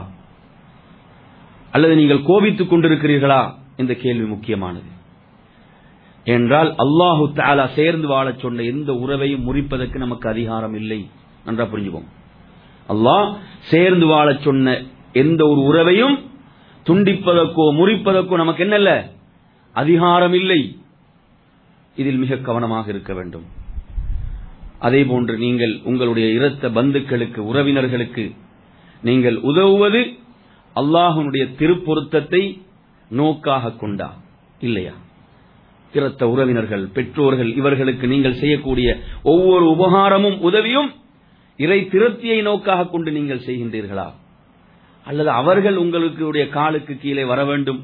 அல்லது நீங்கள் கோபித்துக் கொண்டிருக்கிறீர்களா என்ற கேள்வி முக்கியமானது என்றால் அல்லாஹு தாலா சேர்ந்து வாழச் சொன்ன எந்த உறவையும் முறிப்பதற்கு நமக்கு அதிகாரம் இல்லை நன்றா புரிஞ்சுக்கோம் அல்லாஹ் சேர்ந்து வாழச் சொன்ன எந்த ஒரு உறவையும் துண்டிப்பதற்கோ முறிப்பதற்கோ நமக்கு என்னல்ல அதிகாரம் இல்லை இதில் மிக கவனமாக இருக்க வேண்டும் அதே போன்று நீங்கள் உங்களுடைய இரத்த பந்துக்களுக்கு உறவினர்களுக்கு நீங்கள் உதவுவது அல்லாஹனுடைய திருப்பொருத்தத்தை நோக்காக கொண்டா இல்லையா இரத்த உறவினர்கள் பெற்றோர்கள் இவர்களுக்கு நீங்கள் செய்யக்கூடிய ஒவ்வொரு உபகாரமும் உதவியும் இறை திருப்தியை நோக்காக கொண்டு நீங்கள் செய்கின்றீர்களா அல்லது அவர்கள் உங்களுக்கு காலுக்கு கீழே வர வேண்டும்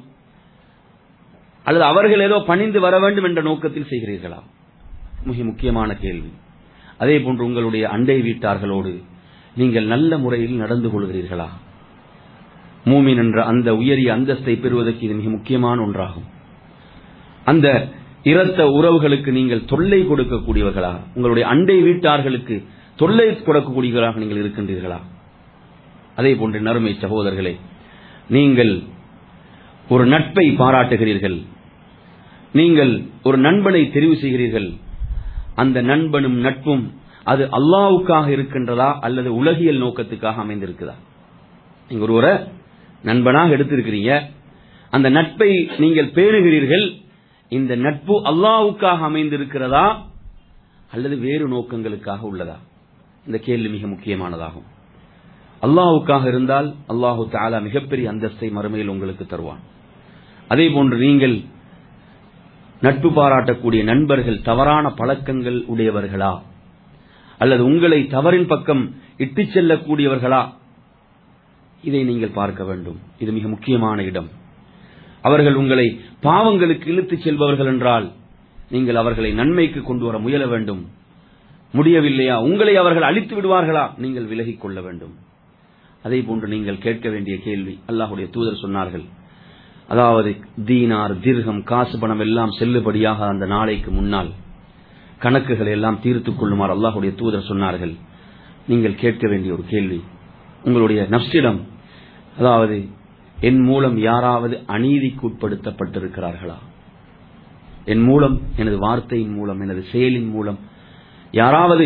அல்லது அவர்கள் ஏதோ பணிந்து வர வேண்டும் என்ற நோக்கத்தில் செய்கிறீர்களா மிக முக்கியமான கேள்வி அதே போன்று உங்களுடைய அண்டை வீட்டார்களோடு நீங்கள் நல்ல முறையில் நடந்து கொள்கிறீர்களா மூமின் என்ற அந்த உயரிய அந்தஸ்தை பெறுவதற்கு இது மிக முக்கியமான ஒன்றாகும் அந்த இரத்த உறவுகளுக்கு நீங்கள் தொல்லை கொடுக்கக்கூடியவர்களா உங்களுடைய அண்டை வீட்டார்களுக்கு தொல்லை கொடுக்கக்கூடியவர்களாக நீங்கள் இருக்கின்றீர்களா அதே போன்று நறுமை சகோதரர்களே நீங்கள் ஒரு நட்பை பாராட்டுகிறீர்கள் நீங்கள் ஒரு நண்பனை தெரிவு செய்கிறீர்கள் அந்த நண்பனும் நட்பும் அது அல்லாவுக்காக இருக்கின்றதா அல்லது உலகியல் நோக்கத்துக்காக அமைந்திருக்குதா நீங்க ஒருவரை நண்பனாக எடுத்திருக்கிறீங்க அந்த நட்பை நீங்கள் பேணுகிறீர்கள் இந்த நட்பு அல்லாவுக்காக அமைந்திருக்கிறதா அல்லது வேறு நோக்கங்களுக்காக உள்ளதா இந்த கேள்வி மிக முக்கியமானதாகும் அல்லாவுக்காக இருந்தால் அல்லாஹு தாலா மிகப்பெரிய அந்தஸ்தை மறுமையில் உங்களுக்கு தருவான் அதே போன்று நீங்கள் நட்பு பாராட்டக்கூடிய நண்பர்கள் தவறான பழக்கங்கள் உடையவர்களா அல்லது உங்களை தவறின் பக்கம் இட்டுச் செல்லக்கூடியவர்களா இதை நீங்கள் பார்க்க வேண்டும் இது மிக முக்கியமான இடம் அவர்கள் உங்களை பாவங்களுக்கு இழுத்துச் செல்பவர்கள் என்றால் நீங்கள் அவர்களை நன்மைக்கு கொண்டு வர முயல வேண்டும் முடியவில்லையா உங்களை அவர்கள் அழித்து விடுவார்களா நீங்கள் விலகிக் கொள்ள வேண்டும் அதே போன்று நீங்கள் கேட்க வேண்டிய கேள்வி அல்லாஹுடைய தூதர் சொன்னார்கள் அதாவது தீனார் தீர்க்கம் காசு பணம் எல்லாம் செல்லுபடியாக அந்த நாளைக்கு முன்னால் கணக்குகளை எல்லாம் தீர்த்துக் கொள்ளுமாறு அல்லாஹுடைய தூதர் சொன்னார்கள் நீங்கள் கேட்க வேண்டிய ஒரு கேள்வி உங்களுடைய நப்சிடம் அதாவது என் மூலம் யாராவது அநீதிக்கு உட்படுத்தப்பட்டிருக்கிறார்களா என் மூலம் எனது வார்த்தையின் மூலம் எனது செயலின் மூலம் யாராவது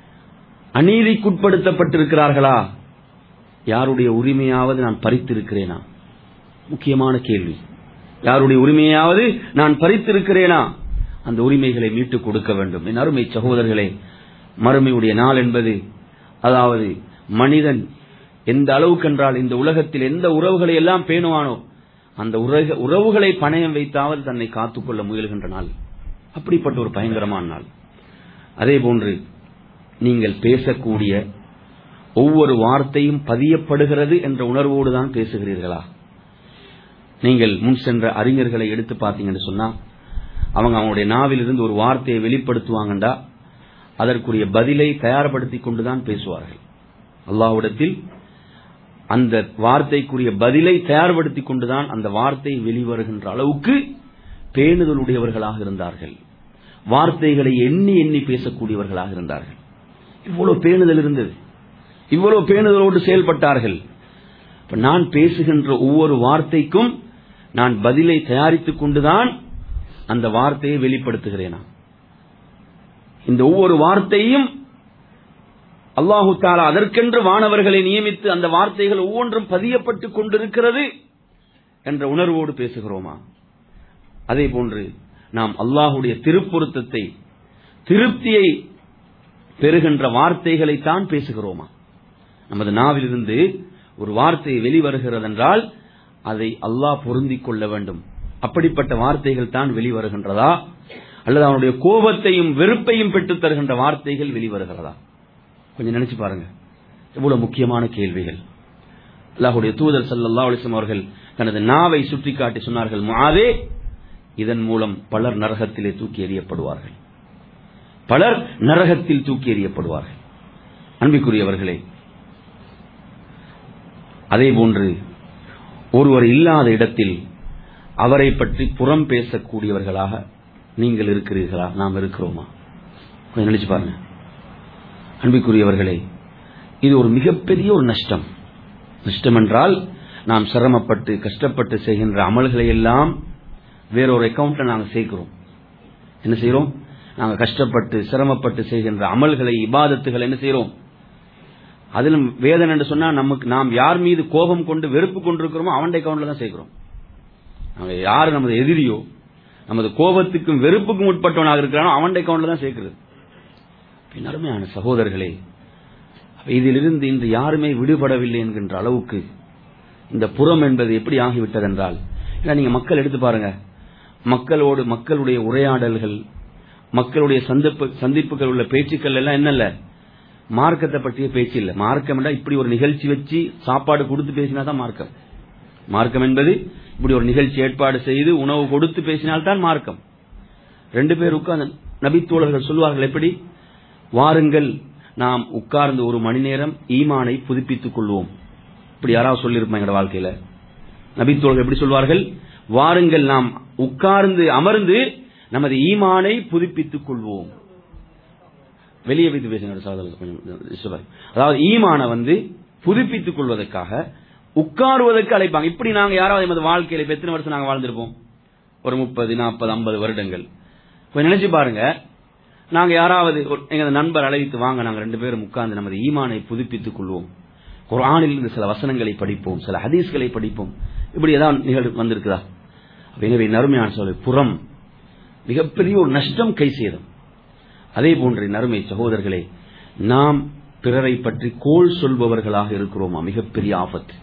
அநீதிக்குட்படுத்தப்பட்டிருக்கிறார்களா யாருடைய உரிமையாவது நான் பறித்திருக்கிறேனா முக்கியமான கேள்வி யாருடைய உரிமையாவது நான் பறித்திருக்கிறேனா அந்த உரிமைகளை மீட்டுக் கொடுக்க வேண்டும் என் அருமை சகோதரர்களே மறுமையுடைய நாள் என்பது அதாவது மனிதன் எந்த அளவுக்கென்றால் இந்த உலகத்தில் எந்த உறவுகளை எல்லாம் பேணுவானோ அந்த உறவுகளை பணயம் வைத்தாவது தன்னை காத்துக்கொள்ள முயல்கின்ற நாள் அப்படிப்பட்ட ஒரு பயங்கரமான நாள் அதே போன்று நீங்கள் பேசக்கூடிய ஒவ்வொரு வார்த்தையும் பதியப்படுகிறது என்ற உணர்வோடு தான் பேசுகிறீர்களா நீங்கள் முன் சென்ற அறிஞர்களை எடுத்து பார்த்தீங்கன்னு சொன்னா அவங்க அவங்களுடைய நாவிலிருந்து ஒரு வார்த்தையை வெளிப்படுத்துவாங்கண்டா அதற்குரிய பதிலை தயார்படுத்தி கொண்டுதான் பேசுவார்கள் அல்லாஹ்விடத்தில் அந்த வார்த்தைக்குரிய பதிலை தயார்படுத்தி கொண்டுதான் அந்த வார்த்தை வெளிவருகின்ற அளவுக்கு பேணுதலுடையவர்களாக இருந்தார்கள் வார்த்தைகளை எண்ணி எண்ணி பேசக்கூடியவர்களாக இருந்தார்கள் இவ்வளவு பேணுதல் இருந்தது இவ்வளவு பேணுதலோடு செயல்பட்டார்கள் நான் பேசுகின்ற ஒவ்வொரு வார்த்தைக்கும் நான் பதிலை தயாரித்துக் கொண்டுதான் அந்த வார்த்தையை வெளிப்படுத்துகிறேனா இந்த ஒவ்வொரு வார்த்தையும் அல்லாஹு தாலா அதற்கென்று வானவர்களை நியமித்து அந்த வார்த்தைகள் ஒவ்வொன்றும் பதியப்பட்டுக் கொண்டிருக்கிறது என்ற உணர்வோடு பேசுகிறோமா அதே போன்று நாம் அல்லாஹுடைய திருப்பொருத்தத்தை திருப்தியை பெறுகின்ற வார்த்தைகளை தான் பேசுகிறோமா நமது நாவிலிருந்து ஒரு வார்த்தை வெளிவருகிறது என்றால் அதை அல்லாஹ் பொருந்திக் கொள்ள வேண்டும் அப்படிப்பட்ட வார்த்தைகள் தான் வெளிவருகின்றதா அல்லது அவனுடைய கோபத்தையும் வெறுப்பையும் பெற்றுத் தருகின்ற வார்த்தைகள் வெளிவருகிறதா கொஞ்சம் நினைச்சு பாருங்க எவ்வளவு முக்கியமான கேள்விகள் அல்லாஹுடைய தூதர் சல்லா அலிஸ்லாம் அவர்கள் தனது நாவை சுட்டிக்காட்டி சொன்னார்கள் முஆதே இதன் மூலம் பலர் நரகத்திலே தூக்கி எறியப்படுவார்கள் பலர் நரகத்தில் தூக்கி எறியப்படுவார்கள் அன்பிற்குரியவர்களே அதே போன்று ஒருவர் இல்லாத இடத்தில் அவரை பற்றி புறம் பேசக்கூடியவர்களாக நீங்கள் இருக்கிறீர்களா நாம் இருக்கிறோமா கொஞ்சம் நினைச்சு பாருங்க அன்பிற்குரியவர்களே இது ஒரு மிகப்பெரிய ஒரு நஷ்டம் நஷ்டம் என்றால் நாம் சிரமப்பட்டு கஷ்டப்பட்டு செய்கின்ற அமல்களை எல்லாம் வேறொரு அக்கௌண்ட்ல நாங்கள் சேர்க்கிறோம் என்ன செய்யறோம் நாங்கள் கஷ்டப்பட்டு சிரமப்பட்டு செய்கின்ற அமல்களை இபாதத்துகள் என்ன செய்யறோம் அதிலும் வேதனை என்று சொன்னா நமக்கு நாம் யார் மீது கோபம் கொண்டு வெறுப்பு கொண்டிருக்கிறோமோ அவன் அக்கௌண்ட்ல தான் சேர்க்கிறோம் நாங்கள் யார் நமது எதிரியோ நமது கோபத்துக்கும் வெறுப்புக்கும் உட்பட்டவனாக இருக்கிறானோ அவன் அக்கௌண்ட்ல தான் சேர்க்கிறது அருமையான சகோதரர்களே இதிலிருந்து இன்று யாருமே விடுபடவில்லை என்கின்ற அளவுக்கு இந்த புறம் என்பது எப்படி ஆகிவிட்டது என்றால் ஏன்னா நீங்க மக்கள் எடுத்து பாருங்க மக்களோடு மக்களுடைய உரையாடல்கள் மக்களுடைய சந்திப்பு சந்திப்புகள் உள்ள பேச்சுக்கள் எல்லாம் என்னல்ல மார்க்கத்தை பற்றிய பேச்சு இல்ல மார்க்கம் என்றால் இப்படி ஒரு நிகழ்ச்சி வச்சு சாப்பாடு கொடுத்து பேசினா தான் மார்க்கம் மார்க்கம் என்பது இப்படி ஒரு நிகழ்ச்சி ஏற்பாடு செய்து உணவு கொடுத்து பேசினால்தான் மார்க்கம் ரெண்டு பேர் உட்கார்ந்து நபித்தோழர்கள் சொல்வார்கள் எப்படி வாருங்கள் நாம் உட்கார்ந்து ஒரு மணி நேரம் ஈமானை புதுப்பித்துக் கொள்வோம் இப்படி யாராவது சொல்லியிருப்போம் எங்களோட வாழ்க்கையில நபித்தோழர்கள் எப்படி சொல்வார்கள் வாருங்கள் நாம் உட்கார்ந்து அமர்ந்து நமது ஈமானை புதுப்பித்துக் கொள்வோம் வெளியே வைத்து பேசுங்க அதாவது ஈமான வந்து புதுப்பித்துக் கொள்வதற்காக உட்காருவதற்கு அழைப்பாங்க இப்படி நாங்க யாராவது எமது வாழ்க்கையில எத்தனை வருஷம் நாங்க வாழ்ந்திருப்போம் ஒரு முப்பது நாற்பது ஐம்பது வருடங்கள் கொஞ்சம் நினைச்சு பாருங்க நாங்க யாராவது எங்க நண்பர் அழைத்து வாங்க நாங்க ரெண்டு பேரும் உட்கார்ந்து நமது ஈமானை புதுப்பித்துக் கொள்வோம் குரானில் இருந்து சில வசனங்களை படிப்போம் சில ஹதீஸ்களை படிப்போம் இப்படி ஏதாவது நிகழ்வு வந்திருக்குதா எனவே நறுமையான சொல் புறம் மிகப்பெரிய ஒரு நஷ்டம் கை சேதம் அதே போன்ற நறுமை சகோதரர்களே நாம் பிறரை பற்றி கோல் சொல்பவர்களாக இருக்கிறோமா மிகப்பெரிய ஆபத்து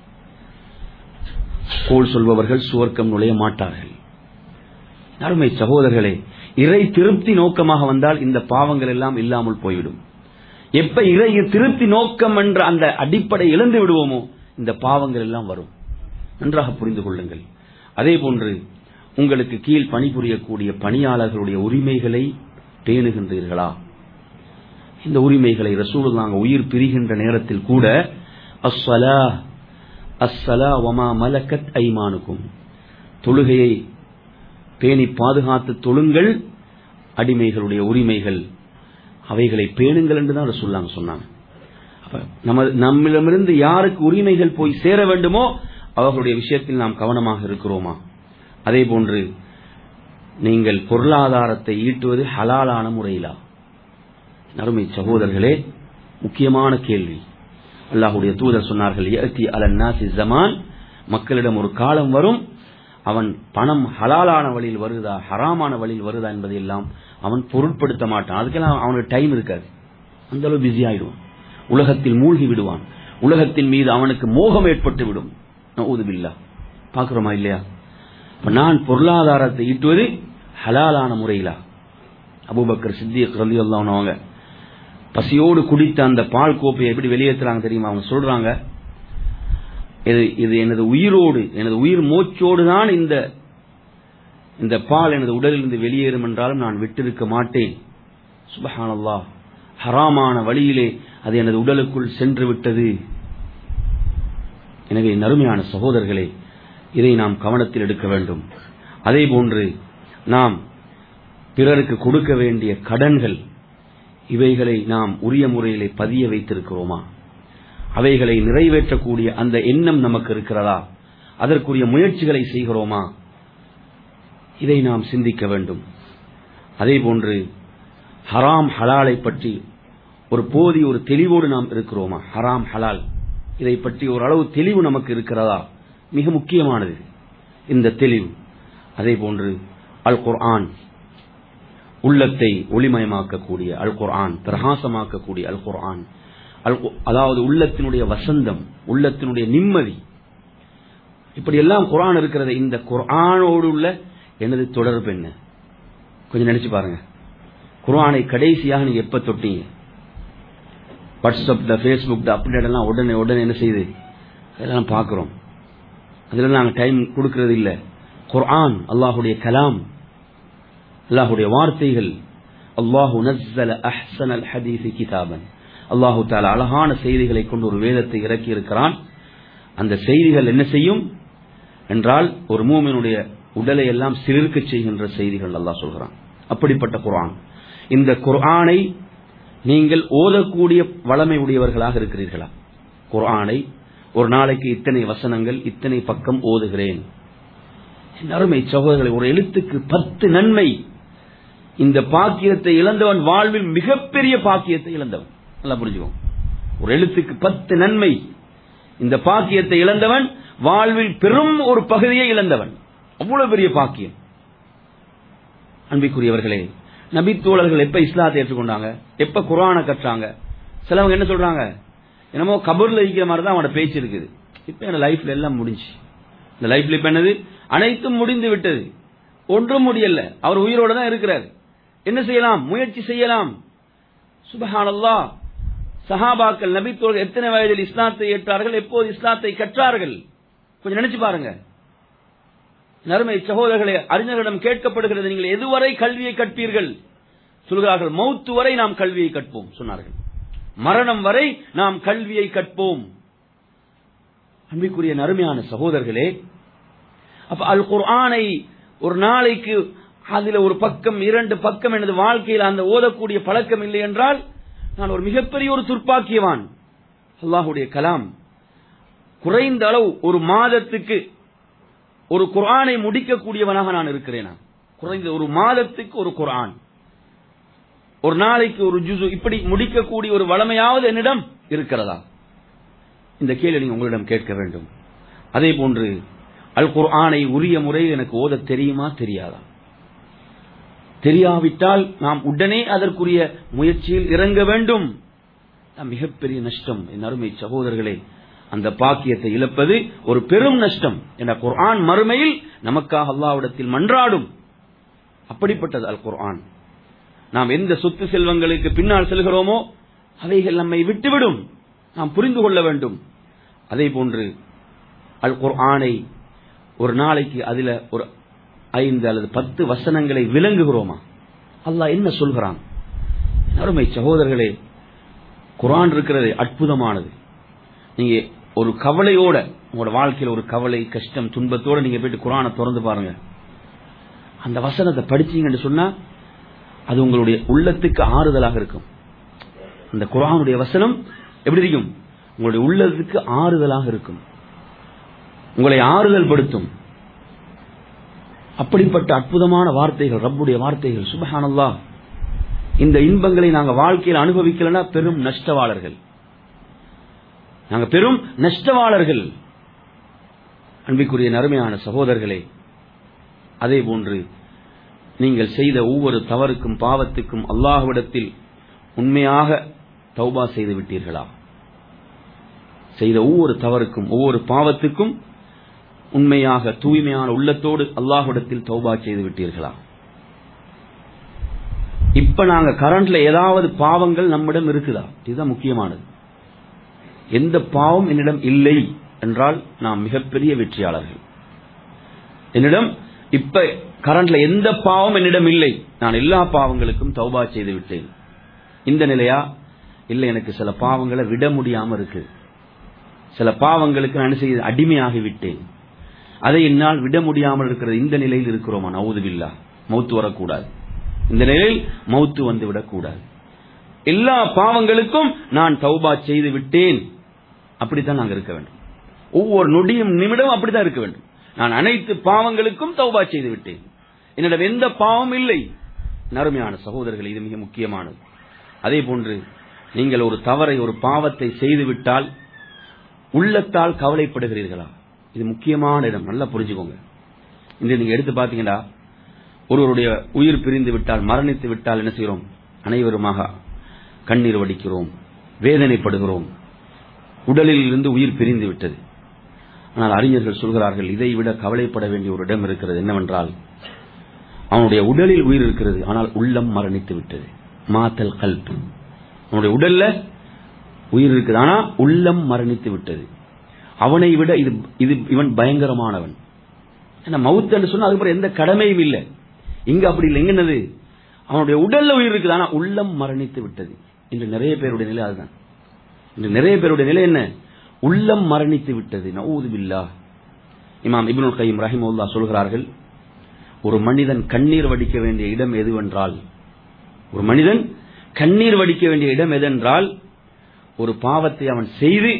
கோல் சொல்பவர்கள் சுவர்க்கம் நுழைய மாட்டார்கள் அருமை சகோதரர்களே இறை திருப்தி நோக்கமாக வந்தால் இந்த பாவங்கள் எல்லாம் இல்லாமல் போய்விடும் எப்ப இறை திருப்தி நோக்கம் என்ற அந்த அடிப்படை இழந்து விடுவோமோ இந்த பாவங்கள் எல்லாம் வரும் நன்றாக புரிந்து கொள்ளுங்கள் அதே போன்று உங்களுக்கு கீழ் பணிபுரியக்கூடிய பணியாளர்களுடைய உரிமைகளை பேணுகின்றீர்களா இந்த உரிமைகளை ரசூல் நாங்கள் உயிர் பிரிகின்ற நேரத்தில் கூட அஸ்ஸலா அஸ்ஸலா வமா மலக்கத் ஐமானுக்கும் தொழுகையை பேணி பாதுகாத்து தொழுங்கள் அடிமைகளுடைய உரிமைகள் அவைகளை பேணுங்கள் என்று தான் சொல்லாங்க சொன்னாங்க நம்ம நம்மிடமிருந்து யாருக்கு உரிமைகள் போய் சேர வேண்டுமோ அவர்களுடைய விஷயத்தில் நாம் கவனமாக இருக்கிறோமா அதே போன்று நீங்கள் பொருளாதாரத்தை ஈட்டுவது ஹலாலான முறையிலா நறுமை சகோதரர்களே முக்கியமான கேள்வி அல்லாஹுடைய தூதர் சொன்னார்கள் அலன்னாசி ஜமான் மக்களிடம் ஒரு காலம் வரும் அவன் பணம் ஹலாலான வழியில் வருதா ஹராமான வழியில் வருதா என்பதையெல்லாம் அவன் பொருட்படுத்த மாட்டான் அதுக்கெல்லாம் அவனுக்கு டைம் இருக்காது அந்த அளவு பிஸி ஆயிடுவான் உலகத்தில் மூழ்கி விடுவான் உலகத்தின் மீது அவனுக்கு மோகம் ஏற்பட்டு விடும் ஊதுபில்லா பாக்குறோமா இல்லையா இப்ப நான் பொருளாதாரத்தை ஈட்டுவது ஹலாலான முறையிலா அபுபக்கர் சித்திக் ரலி அவங்க பசியோடு குடித்த அந்த பால் கோப்பையை எப்படி வெளியேற்றுறாங்க தெரியுமா அவங்க சொல்றாங்க இது இது எனது உயிரோடு எனது உயிர் மூச்சோடு தான் இந்த இந்த பால் எனது உடலிலிருந்து வெளியேறும் என்றாலும் நான் விட்டிருக்க மாட்டேன் சுபஹானல்லா ஹராமான வழியிலே அது எனது உடலுக்குள் சென்று விட்டது எனவே நறுமையான சகோதரர்களே இதை நாம் கவனத்தில் எடுக்க வேண்டும் அதே போன்று நாம் பிறருக்கு கொடுக்க வேண்டிய கடன்கள் இவைகளை நாம் உரிய முறையிலே பதிய வைத்திருக்கிறோமா அவைகளை நிறைவேற்றக்கூடிய அந்த எண்ணம் நமக்கு இருக்கிறதா அதற்குரிய முயற்சிகளை செய்கிறோமா இதை நாம் சிந்திக்க வேண்டும் அதே போன்று ஹராம் ஹலாலை பற்றி ஒரு போதி ஒரு தெளிவோடு நாம் இருக்கிறோமா ஹராம் ஹலால் இதை பற்றி ஓரளவு தெளிவு நமக்கு இருக்கிறதா மிக முக்கியமானது இந்த தெளிவு அதே போன்று அல் குர்ஆன் உள்ளத்தை ஒளிமயமாக்கக்கூடிய அல் குர்ஆன் பிரகாசமாக்கக்கூடிய அல் குர்ஆன் அதாவது உள்ளத்தினுடைய வசந்தம் உள்ளத்தினுடைய நிம்மதி இப்படி எல்லாம் குரான் இருக்கிறது இந்த குரானோடு உள்ள எனது தொடர்பு என்ன கொஞ்சம் நினைச்சு பாருங்க குர்ஆனை கடைசியாக நீங்க எப்ப தொட்டீங்க வாட்ஸ்அப்ல ஃபேஸ்புக்ல அப்டேட் எல்லாம் உடனே உடனே என்ன செய்யுது அதெல்லாம் பார்க்கிறோம் அதுல நாங்க டைம் கொடுக்கறது இல்ல குர்ஆன் அல்லாஹுடைய கலாம் அல்லாஹுடைய வார்த்தைகள் அல்லாஹு நஸ்ஸல அஹ்சனல் ஹதீஸி கிதாபன் அல்லாஹு தாலா அழகான செய்திகளை கொண்டு ஒரு வேதத்தை இறக்கி இருக்கிறான் அந்த செய்திகள் என்ன செய்யும் என்றால் ஒரு மூமினுடைய உடலை எல்லாம் சிலிர்க்க செய்கின்ற செய்திகள் அல்லாஹ் சொல்கிறான் அப்படிப்பட்ட குர்ஆன் இந்த குர்ஆனை நீங்கள் ஓதக்கூடிய வளமை உடையவர்களாக இருக்கிறீர்களா குர்ஆனை ஒரு நாளைக்கு இத்தனை வசனங்கள் இத்தனை பக்கம் ஓதுகிறேன் என் அருமை சகோதரர்களை ஒரு எழுத்துக்கு பத்து நன்மை இந்த பாக்கியத்தை இழந்தவன் வாழ்வில் மிகப்பெரிய பாக்கியத்தை இழந்தவன் நல்லா புரிஞ்சுக்கோ ஒரு எழுத்துக்கு பத்து நன்மை இந்த பாக்கியத்தை இழந்தவன் வாழ்வில் பெரும் ஒரு பகுதியை இழந்தவன் அவ்வளவு பெரிய பாக்கியம் அன்பிற்குரியவர்களே நபித்தோழர்கள் எப்ப இஸ்லாத்தை ஏற்றுக்கொண்டாங்க எப்ப குரானை கற்றாங்க சிலவங்க என்ன சொல்றாங்க என்னமோ கபூர்ல இருக்கிற மாதிரி தான் அவனோட பேச்சு இருக்குது இப்ப என் லைஃப்ல எல்லாம் முடிஞ்சு இந்த லைஃப்ல இப்ப என்னது அனைத்தும் முடிந்து விட்டது ஒன்றும் முடியல அவர் உயிரோட தான் இருக்கிறார் என்ன செய்யலாம் முயற்சி செய்யலாம் சுபஹானல்லா சஹாபாக்கள் நபித்தோர்கள் எத்தனை வயதில் இஸ்லாத்தை ஏற்றார்கள் எப்போது இஸ்லாத்தை கற்றார்கள் கொஞ்சம் நினைச்சு பாருங்க நறுமை சகோதரர்களே அறிஞர்களிடம் கேட்கப்படுகிறது நீங்கள் எதுவரை கல்வியை கற்பீர்கள் சொல்கிறார்கள் மௌத்து வரை நாம் கல்வியை கற்போம் சொன்னார்கள் மரணம் வரை நாம் கல்வியை கற்போம் அன்பிற்குரிய நறுமையான சகோதரர்களே அப்ப அல் குர்ஆனை ஒரு நாளைக்கு அதுல ஒரு பக்கம் இரண்டு பக்கம் எனது வாழ்க்கையில் அந்த ஓதக்கூடிய பழக்கம் இல்லை என்றால் நான் ஒரு மிகப்பெரிய ஒரு துர்ப்பாக்கியவான் அல்லாஹுடைய கலாம் குறைந்த அளவு ஒரு மாதத்துக்கு ஒரு குர்ஆனை முடிக்கக்கூடியவனாக நான் இருக்கிறேனா குறைந்த ஒரு மாதத்துக்கு ஒரு குர்ஆன் ஒரு நாளைக்கு ஒரு ஜுசு இப்படி முடிக்கக்கூடிய ஒரு வளமையாவது என்னிடம் இருக்கிறதா இந்த கேள்வி நீங்க உங்களிடம் கேட்க வேண்டும் அதே போன்று அல் குர்ஆனை உரிய முறையில் எனக்கு ஓத தெரியுமா தெரியாதா தெரியாவிட்டால் நாம் உடனே அதற்குரிய முயற்சியில் இறங்க வேண்டும் மிகப்பெரிய நஷ்டம் என் அருமை சகோதரர்களே அந்த பாக்கியத்தை இழப்பது ஒரு பெரும் நஷ்டம் என்ற குர்ஆன் மறுமையில் நமக்காக அல்லாவிடத்தில் மன்றாடும் அப்படிப்பட்டது அல் குர்ஆன் நாம் எந்த சொத்து செல்வங்களுக்கு பின்னால் செல்கிறோமோ அவைகள் நம்மை விட்டுவிடும் நாம் புரிந்து கொள்ள வேண்டும் அதே போன்று அல் குர்ஆனை ஒரு நாளைக்கு அதுல ஒரு ஐந்து அல்லது பத்து வசனங்களை விளங்குகிறோமா அல்லாஹ் என்ன சொல்கிறான் அருமை சகோதரர்களே குரான் இருக்கிறது அற்புதமானது நீங்க ஒரு கவலையோட உங்களோட வாழ்க்கையில் ஒரு கவலை கஷ்டம் துன்பத்தோட நீங்க போயிட்டு குரானை திறந்து பாருங்க அந்த வசனத்தை படிச்சீங்கன்னு சொன்னா அது உங்களுடைய உள்ளத்துக்கு ஆறுதலாக இருக்கும் அந்த குரானுடைய வசனம் எப்படி இருக்கும் உங்களுடைய உள்ளத்துக்கு ஆறுதலாக இருக்கும் உங்களை ஆறுதல் படுத்தும் அப்படிப்பட்ட அற்புதமான வார்த்தைகள் ரப்புடைய வார்த்தைகள் சுபஹானல்லா இந்த இன்பங்களை நாங்க வாழ்க்கையில் அனுபவிக்கலன்னா பெரும் நஷ்டவாளர்கள் நாங்க பெரும் நஷ்டவாளர்கள் அன்பிற்குரிய நறுமையான சகோதரர்களே அதே போன்று நீங்கள் செய்த ஒவ்வொரு தவறுக்கும் பாவத்துக்கும் அல்லாஹ்விடத்தில் உண்மையாக தௌபா செய்து விட்டீர்களா செய்த ஒவ்வொரு தவறுக்கும் ஒவ்வொரு பாவத்துக்கும் உண்மையாக தூய்மையான உள்ளத்தோடு அல்லாஹ்விடத்தில் தௌபா செய்து விட்டீர்களா இப்ப நாங்க கரண்ட்ல ஏதாவது பாவங்கள் நம்மிடம் இருக்குதா இதுதான் முக்கியமானது எந்த பாவம் என்னிடம் இல்லை என்றால் நாம் மிகப்பெரிய வெற்றியாளர்கள் என்னிடம் இப்ப கரண்ட்ல எந்த பாவம் என்னிடம் இல்லை நான் எல்லா பாவங்களுக்கும் தௌபா செய்து விட்டேன் இந்த நிலையா இல்லை எனக்கு சில பாவங்களை விட முடியாம இருக்கு சில பாவங்களுக்கு நான் செய்து அடிமையாகி விட்டேன் அதை என்னால் விட முடியாமல் இருக்கிறது இந்த நிலையில் இருக்கிறோமா நவுதுவில்லா மௌத்து வரக்கூடாது இந்த நிலையில் மௌத்து வந்து விடக்கூடாது எல்லா பாவங்களுக்கும் நான் தௌபா செய்து விட்டேன் அப்படித்தான் நாங்கள் இருக்க வேண்டும் ஒவ்வொரு நொடியும் நிமிடம் அப்படித்தான் இருக்க வேண்டும் நான் அனைத்து பாவங்களுக்கும் தௌபா செய்து விட்டேன் என்னிடம் எந்த பாவம் இல்லை நறுமையான சகோதரர்கள் இது மிக முக்கியமானது அதே போன்று நீங்கள் ஒரு தவறை ஒரு பாவத்தை செய்துவிட்டால் உள்ளத்தால் கவலைப்படுகிறீர்களா இது முக்கியமான இடம் நல்லா புரிஞ்சுக்கோங்க இன்று நீங்க எடுத்து பாத்தீங்கன்னா ஒருவருடைய உயிர் பிரிந்து விட்டால் மரணித்து விட்டால் என்ன செய்கிறோம் அனைவருமாக கண்ணீர் வடிக்கிறோம் வேதனைப்படுகிறோம் உடலில் இருந்து உயிர் பிரிந்து விட்டது ஆனால் அறிஞர்கள் சொல்கிறார்கள் இதை விட கவலைப்பட வேண்டிய ஒரு இடம் இருக்கிறது என்னவென்றால் அவனுடைய உடலில் உயிர் இருக்கிறது ஆனால் உள்ளம் மரணித்து விட்டது மாத்தல் கல்ப் அவனுடைய உடல்ல உயிர் இருக்குது ஆனா உள்ளம் மரணித்து விட்டது அவனை விட இது இது இவன் பயங்கரமானவன் ஏன்னா மவுத் என்று சொன்னா அதுக்கப்புறம் எந்த கடமையும் இல்லை இங்க அப்படி இல்லை எங்க என்னது அவனுடைய உடல்ல உயிர் இருக்குது ஆனா உள்ளம் மரணித்து விட்டது இன்று நிறைய பேருடைய நிலை அதுதான் இன்று நிறைய பேருடைய நிலை என்ன உள்ளம் மரணித்து விட்டது நவுது பில்லா இமாம் இப்னுல் கைம் ரஹிமுல்லா சொல்கிறார்கள் ஒரு மனிதன் கண்ணீர் வடிக்க வேண்டிய இடம் எதுவென்றால் ஒரு மனிதன் கண்ணீர் வடிக்க வேண்டிய இடம் எதென்றால் ஒரு பாவத்தை அவன் செய்து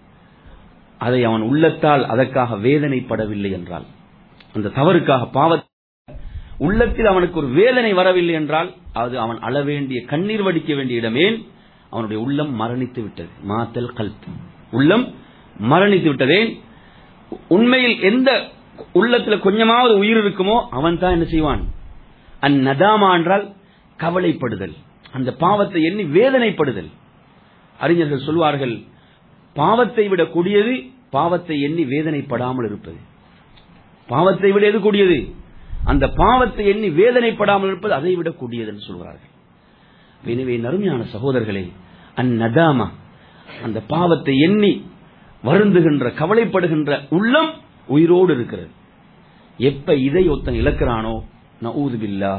அதை அவன் உள்ளத்தால் அதற்காக வேதனைப்படவில்லை என்றால் அந்த தவறுக்காக பாவ உள்ளத்தில் அவனுக்கு ஒரு வேதனை வரவில்லை என்றால் அது அவன் அழ வேண்டிய கண்ணீர் வடிக்க வேண்டிய இடமே அவனுடைய உள்ளம் மரணித்து விட்டது மாத்தல் கல்ப் உள்ளம் மரணித்து விட்டதே உண்மையில் எந்த உள்ளத்துல கொஞ்சமாவது உயிர் இருக்குமோ அவன் தான் என்ன செய்வான் அந்நதாமா என்றால் கவலைப்படுதல் அந்த பாவத்தை எண்ணி வேதனைப்படுதல் அறிஞர்கள் சொல்வார்கள் பாவத்தை விட கூடியது பாவத்தை எண்ணி வேதனைப்படாமல் இருப்பது பாவத்தை விட எது கூடியது அந்த பாவத்தை எண்ணி வேதனைப்படாமல் இருப்பது அதை விட கூடியது என்று சொல்கிறார்கள் எனவே நறுமையான சகோதரர்களே அந்நதாமா அந்த பாவத்தை எண்ணி வருந்துகின்ற கவலைப்படுகின்ற உள்ளம் உயிரோடு இருக்கிறது எப்ப இதை ஒருத்தன் இழக்கிறானோ நஊது பில்லா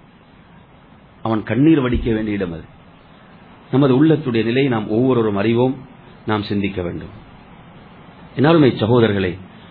அவன் கண்ணீர் வடிக்க வேண்டிய இடம் அது நமது உள்ளத்துடைய நிலையை நாம் ஒவ்வொருவரும் அறிவோம் நாம் சிந்திக்க வேண்டும் என்னாலுமே சகோதரர்களே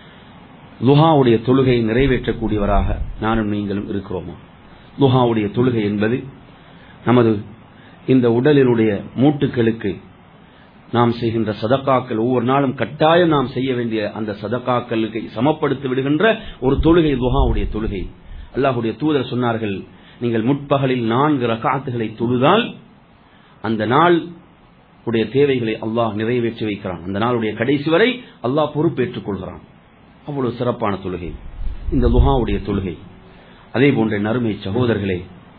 லுஹாவுடைய தொழுகையை நிறைவேற்றக்கூடியவராக நானும் நீங்களும் இருக்கிறோமா லுஹாவுடைய தொழுகை என்பது நமது இந்த உடலினுடைய மூட்டுகளுக்கு நாம் செய்கின்ற சதக்காக்கள் ஒவ்வொரு நாளும் கட்டாயம் நாம் செய்ய வேண்டிய அந்த சதக்காக்களுக்கு சமப்படுத்தி விடுகின்ற ஒரு தொழுகை துஹாவுடைய தொழுகை அல்லாஹுடைய தூதர் சொன்னார்கள் நீங்கள் முற்பகலில் நான்கு ரகாத்துகளை தொழுதால் அந்த நாள் உடைய தேவைகளை அல்லாஹ் நிறைவேற்றி வைக்கிறான் அந்த நாளுடைய கடைசி வரை அல்லாஹ் பொறுப்பேற்றுக் கொள்கிறான் அவ்வளவு சிறப்பான தொழுகை இந்த துஹாவுடைய தொழுகை அதே போன்ற நறுமை சகோதரர்களே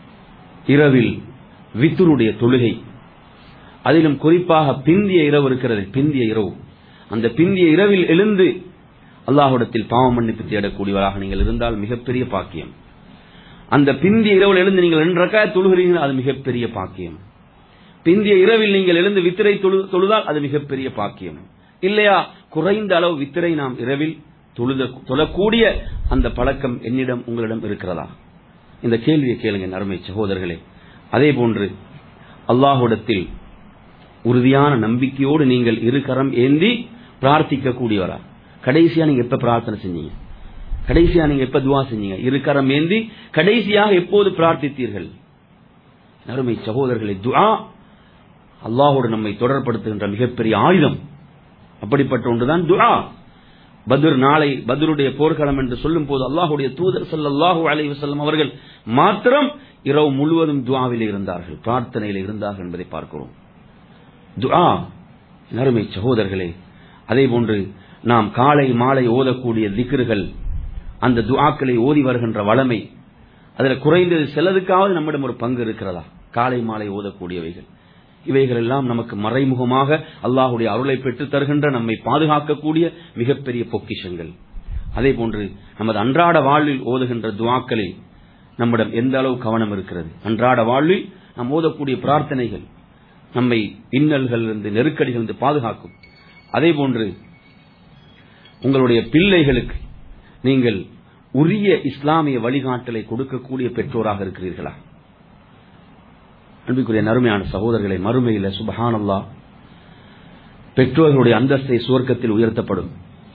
இரவில் வித்துருடைய தொழுகை அதிலும் குறிப்பாக பிந்திய இரவு இருக்கிறது பிந்திய இரவு அந்த பிந்திய இரவில் எழுந்து அல்லாஹுடத்தில் பாவ மன்னிப்பு தேடக்கூடியவராக நீங்கள் இருந்தால் மிகப்பெரிய பாக்கியம் அந்த பிந்திய இரவில் எழுந்து நீங்கள் ரெண்டரைக்காய தொழுகிறீர்கள் அது மிகப்பெரிய பாக்கியம் பிந்திய இரவில் நீங்கள் எழுந்து வித்திரை தொழுதால் அது மிகப்பெரிய பாக்கியம் இல்லையா குறைந்த அளவு வித்திரை நாம் இரவில் தொழுத தொழக்கூடிய அந்த பழக்கம் என்னிடம் உங்களிடம் இருக்கிறதா இந்த கேள்வியை கேளுங்க நறுமை சகோதரர்களே அதே போன்று அல்லாஹுடத்தில் உறுதியான நம்பிக்கையோடு நீங்கள் இரு கரம் ஏந்தி பிரார்த்திக்க கூடியவரா கடைசியா நீங்க எப்ப பிரார்த்தனை செஞ்சீங்க கடைசியா நீங்க எப்ப துவா செஞ்சீங்க இரு கரம் ஏந்தி கடைசியாக எப்போது பிரார்த்தித்தீர்கள் நறுமை சகோதரர்களை துவா அல்லாஹோடு நம்மை தொடர்படுத்துகின்ற மிகப்பெரிய ஆயுதம் அப்படிப்பட்ட ஒன்றுதான் துவா பத்ர் நாளை பத்ருடைய போர்க்களம் என்று சொல்லும் போது அல்லாஹுடைய தூதர் சல்லாஹூ அலி வசல்லம் அவர்கள் மாத்திரம் இரவு முழுவதும் துவாவில் இருந்தார்கள் பிரார்த்தனையில் இருந்தார்கள் என்பதை பார்க்கிறோம் துஆ நறுமை சகோதரர்களே அதே போன்று நாம் காலை மாலை ஓதக்கூடிய திக்ருகள் அந்த துஆக்களை ஓதி வருகின்ற வளமை அதில் குறைந்தது சிலதுக்காவது நம்மிடம் ஒரு பங்கு இருக்கிறதா காலை மாலை ஓதக்கூடியவைகள் இவைகள் எல்லாம் நமக்கு மறைமுகமாக அல்லாஹுடைய அருளை பெற்று தருகின்ற நம்மை பாதுகாக்கக்கூடிய மிகப்பெரிய பொக்கிஷங்கள் அதே போன்று நமது அன்றாட வாழ்வில் ஓதுகின்ற துவாக்களில் நம்மிடம் எந்த அளவு கவனம் இருக்கிறது அன்றாட வாழ்வில் நாம் ஓதக்கூடிய பிரார்த்தனைகள் நம்மை இன்னல்கள் இருந்து நெருக்கடிகள் இருந்து பாதுகாக்கும் அதே போன்று உங்களுடைய பிள்ளைகளுக்கு நீங்கள் உரிய இஸ்லாமிய வழிகாட்டலை கொடுக்கக்கூடிய பெற்றோராக இருக்கிறீர்களா அன்புக்குரிய நறுமையான சகோதரர்களை மறுமையில சுபஹானல்லா பெற்றோர்களுடைய அந்தஸ்தை சுவர்க்கத்தில் உயர்த்தப்படும்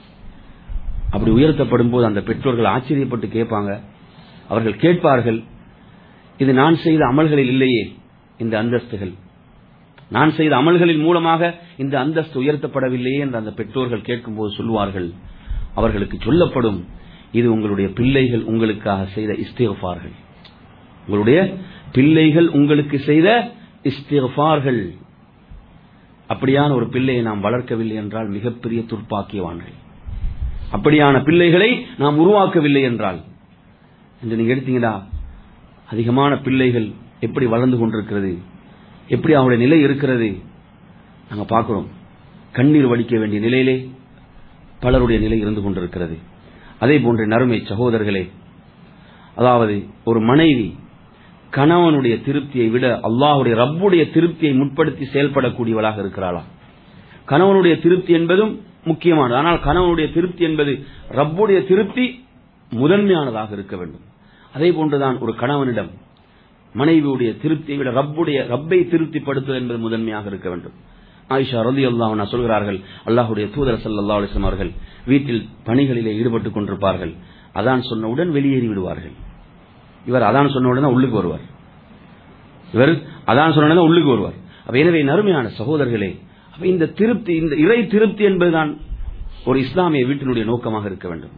அப்படி உயர்த்தப்படும் போது அந்த பெற்றோர்கள் ஆச்சரியப்பட்டு கேட்பாங்க அவர்கள் கேட்பார்கள் இது நான் செய்த அமல்களில் இல்லையே இந்த அந்தஸ்துகள் நான் செய்த அமல்களின் மூலமாக இந்த அந்தஸ்து உயர்த்தப்படவில்லையே என்று அந்த பெற்றோர்கள் கேட்கும்போது சொல்லுவார்கள் அவர்களுக்கு சொல்லப்படும் இது உங்களுடைய பிள்ளைகள் உங்களுக்காக செய்த இஸ்திகஃபார்கள் உங்களுடைய பிள்ளைகள் உங்களுக்கு செய்த இஸ்திகஃபார்கள் அப்படியான ஒரு பிள்ளையை நாம் வளர்க்கவில்லை என்றால் மிகப்பெரிய துர்ப்பாக்கியவான்கள் அப்படியான பிள்ளைகளை நாம் உருவாக்கவில்லை என்றால் என்று நீங்க எடுத்தீங்களா அதிகமான பிள்ளைகள் எப்படி வளர்ந்து கொண்டிருக்கிறது எப்படி அவருடைய நிலை இருக்கிறது நாங்க பார்க்கிறோம் கண்ணீர் வடிக்க வேண்டிய நிலையிலே பலருடைய நிலை இருந்து கொண்டிருக்கிறது அதே போன்ற நறுமை சகோதரர்களே அதாவது ஒரு மனைவி கணவனுடைய திருப்தியை விட அல்லாஹுடைய ரப்புடைய திருப்தியை முற்படுத்தி செயல்படக்கூடியவளாக இருக்கிறாளா கணவனுடைய திருப்தி என்பதும் முக்கியமானது ஆனால் கணவனுடைய திருப்தி என்பது ரப்புடைய திருப்தி முதன்மையானதாக இருக்க வேண்டும் அதே போன்றுதான் ஒரு கணவனிடம் மனைவியுடைய திருப்தியை விட ரப்புடைய ரப்பை திருப்திப்படுத்துவது என்பது முதன்மையாக இருக்க வேண்டும் ஆயிஷா ரதி அல்லாஹ் சொல்கிறார்கள் அல்லாஹுடைய தூதர் சல்லா அலிஸ்லாம் அவர்கள் வீட்டில் பணிகளிலே ஈடுபட்டுக் கொண்டிருப்பார்கள் அதான் சொன்னவுடன் வெளியேறி விடுவார்கள் இவர் அதான் சொன்னவுடன் தான் உள்ளுக்கு வருவார் இவர் அதான் சொன்ன தான் உள்ளுக்கு வருவார் அப்ப எனவே நறுமையான சகோதரர்களே அப்ப இந்த திருப்தி இந்த இறை திருப்தி என்பதுதான் ஒரு இஸ்லாமிய வீட்டினுடைய நோக்கமாக இருக்க வேண்டும்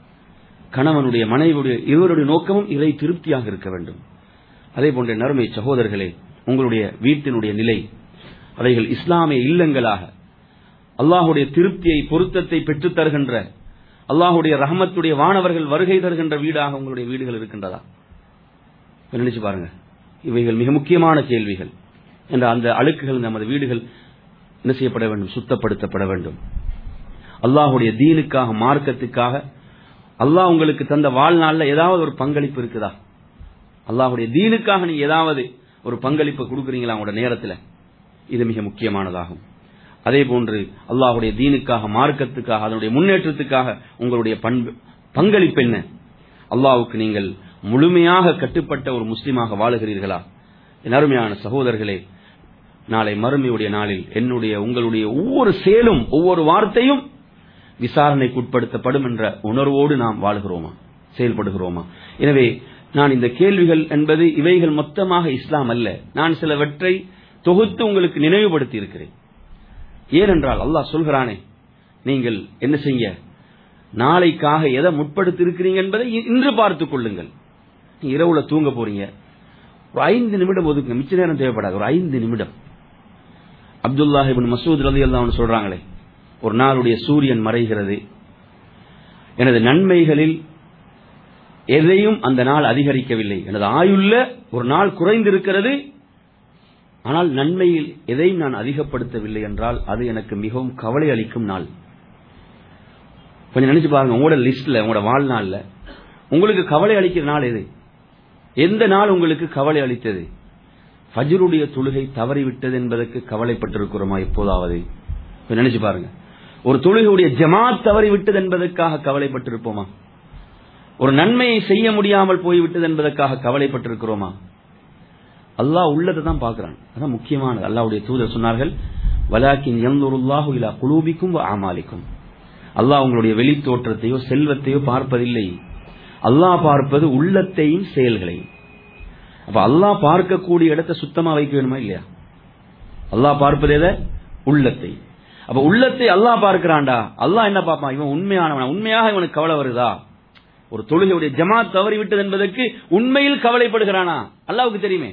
கணவனுடைய மனைவியுடைய இருவருடைய நோக்கமும் இறை திருப்தியாக இருக்க வேண்டும் அதே போன்ற நறுமை சகோதரர்களே உங்களுடைய வீட்டினுடைய நிலை அவைகள் இஸ்லாமிய இல்லங்களாக அல்லாஹுடைய திருப்தியை பொருத்தத்தை பெற்றுத் தருகின்ற அல்லாஹுடைய ரஹமத்துடைய வானவர்கள் வருகை தருகின்ற வீடாக உங்களுடைய வீடுகள் இருக்கின்றதா நினைச்சு பாருங்க இவைகள் மிக முக்கியமான கேள்விகள் என்ற அந்த அழுக்குகள் நமது வீடுகள் என்ன செய்யப்பட வேண்டும் சுத்தப்படுத்தப்பட வேண்டும் அல்லாஹுடைய தீனுக்காக மார்க்கத்துக்காக அல்லாஹ் உங்களுக்கு தந்த வாழ்நாளில் ஏதாவது ஒரு பங்களிப்பு இருக்குதா அல்லாஹுடைய தீனுக்காக நீ ஏதாவது ஒரு பங்களிப்பு கொடுக்குறீங்களா உங்களோட நேரத்தில் இது மிக முக்கியமானதாகும் அதே போன்று அல்லாஹுடைய தீனுக்காக மார்க்கத்துக்காக அதனுடைய முன்னேற்றத்துக்காக உங்களுடைய பண்பு பங்களிப்பு என்ன அல்லாஹுக்கு நீங்கள் முழுமையாக கட்டுப்பட்ட ஒரு முஸ்லீமாக வாழுகிறீர்களா என் அருமையான சகோதரர்களே நாளை மறுமையுடைய நாளில் என்னுடைய உங்களுடைய ஒவ்வொரு செயலும் ஒவ்வொரு வார்த்தையும் விசாரணைக்கு உட்படுத்தப்படும் என்ற உணர்வோடு நாம் வாழ்கிறோமா செயல்படுகிறோமா எனவே நான் இந்த கேள்விகள் என்பது இவைகள் மொத்தமாக இஸ்லாம் அல்ல நான் சிலவற்றை தொகுத்து உங்களுக்கு நினைவுபடுத்தி இருக்கிறேன் ஏனென்றால் அல்லாஹ் சொல்கிறானே நீங்கள் என்ன செய்ய நாளைக்காக எதை முற்படுத்தி இருக்கிறீங்க என்பதை இன்று பார்த்துக் கொள்ளுங்கள் இரவுல தூங்க போறீங்க ஒரு ஐந்து நிமிடம் ஒதுக்குங்க மிச்ச நேரம் தேவைப்படாது ஒரு ஐந்து நிமிடம் அப்துல்லாஹிபின் மசூத் ரதி அல்லாஹ் சொல்றாங்களே ஒரு நாளுடைய சூரியன் மறைகிறது எனது நன்மைகளில் எதையும் அந்த நாள் அதிகரிக்கவில்லை எனது ஆயுள்ள ஒரு நாள் குறைந்திருக்கிறது ஆனால் நன்மையில் எதையும் நான் அதிகப்படுத்தவில்லை என்றால் அது எனக்கு மிகவும் கவலை அளிக்கும் நாள் கொஞ்சம் நினைச்சு பாருங்க உங்களோட லிஸ்ட்ல உங்களோட வாழ்நாள்ல உங்களுக்கு கவலை அளிக்கிற நாள் எது எந்த நாள் உங்களுக்கு கவலை அளித்தது ஃபஜ்ருடைய தொழுகை தவறிவிட்டது என்பதற்கு கவலைப்பட்டிருக்கிறோமா எப்போதாவது நினைச்சு பாருங்க ஒரு தொழுகையுடைய ஜமாத் தவறிவிட்டது என்பதற்காக கவலைப்பட்டிருப்போமா ஒரு நன்மையை செய்ய முடியாமல் போய்விட்டது என்பதற்காக கவலைப்பட்டிருக்கிறோமா அல்லாஹ் உள்ளதை தான் பார்க்கிறான் அதான் முக்கியமானது அல்லாவுடைய தூதர் சொன்னார்கள் வலாக்கின் எந்தொருல்லாஹு இலா குலூபிக்கும் ஆமாலிக்கும் அல்லாஹ் உங்களுடைய வெளி தோற்றத்தையோ செல்வத்தையோ பார்ப்பதில்லை அல்லாஹ் பார்ப்பது உள்ளத்தையும் செயல்களையும் அப்ப அல்லாஹ் பார்க்கக்கூடிய இடத்தை சுத்தமா வைக்க வேணுமா இல்லையா அல்லாஹ் பார்ப்பது எதை உள்ளத்தை அப்ப உள்ளத்தை அல்லாஹ் பார்க்கிறான்டா அல்லாஹ் என்ன பார்ப்பான் இவன் உண்மையானவன் உண்மையாக இவனுக்கு கவலை வருதா ஒரு தொழுகையுடைய ஜமாத் தவறிவிட்டது என்பதற்கு உண்மையில் கவலைப்படுகிறானா அல்லாவுக்கு தெரியுமே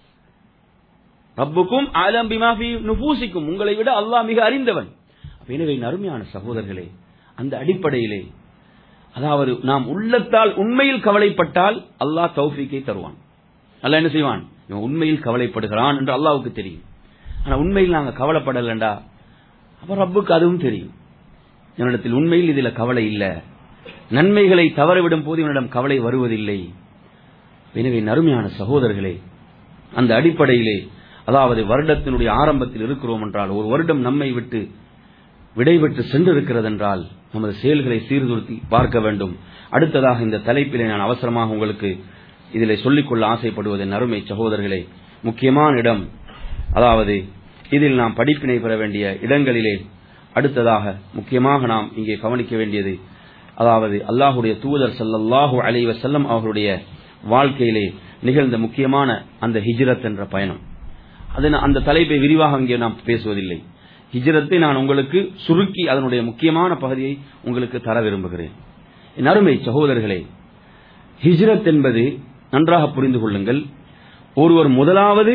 ரப்புக்கும் ஆலம் பிமாஃபி நுபூசிக்கும் உங்களை விட அல்லாஹ் மிக அறிந்தவன் எனவே அருமையான சகோதரர்களே அந்த அடிப்படையிலே அதாவது நாம் உள்ளத்தால் உண்மையில் கவலைப்பட்டால் அல்லாஹ் தௌஃபீக்கை தருவான் அல்லாஹ் என்ன செய்வான் இவன் உண்மையில் கவலைப்படுகிறான் என்று அல்லாவுக்கு தெரியும் ஆனா உண்மையில் நாங்க கவலைப்படலண்டா அப்ப ரப்புக்கு அதுவும் தெரியும் என்னிடத்தில் உண்மையில் இதுல கவலை இல்ல நன்மைகளை தவறவிடும் போது இவனிடம் கவலை வருவதில்லை எனவே நறுமையான சகோதரர்களே அந்த அடிப்படையிலே அதாவது வருடத்தினுடைய ஆரம்பத்தில் இருக்கிறோம் என்றால் ஒரு வருடம் நம்மை விட்டு விடைபெற்று சென்றிருக்கிறது என்றால் நமது செயல்களை சீர்திருத்தி பார்க்க வேண்டும் அடுத்ததாக இந்த தலைப்பிலே நான் அவசரமாக உங்களுக்கு இதில் சொல்லிக்கொள்ள ஆசைப்படுவது அருமை சகோதரர்களே முக்கியமான இடம் அதாவது இதில் நாம் படிப்பினை பெற வேண்டிய இடங்களிலே அடுத்ததாக முக்கியமாக நாம் இங்கே கவனிக்க வேண்டியது அதாவது அல்லாஹுடைய தூதர் சல்லல்லாஹு அலைஹி வஸல்லம் அவர்களுடைய வாழ்க்கையிலே நிகழ்ந்த முக்கியமான அந்த ஹிஜ்ரத் என்ற பயணம் அது அந்த தலைப்பை விரிவாக இங்கே நாம் பேசுவதில்லை ஹிஜ்ரத்தை நான் உங்களுக்கு சுருக்கி அதனுடைய முக்கியமான பகுதியை உங்களுக்கு தர விரும்புகிறேன் என் அருமை சகோதரர்களே ஹிஜ்ரத் என்பது நன்றாக புரிந்து கொள்ளுங்கள் ஒருவர் முதலாவது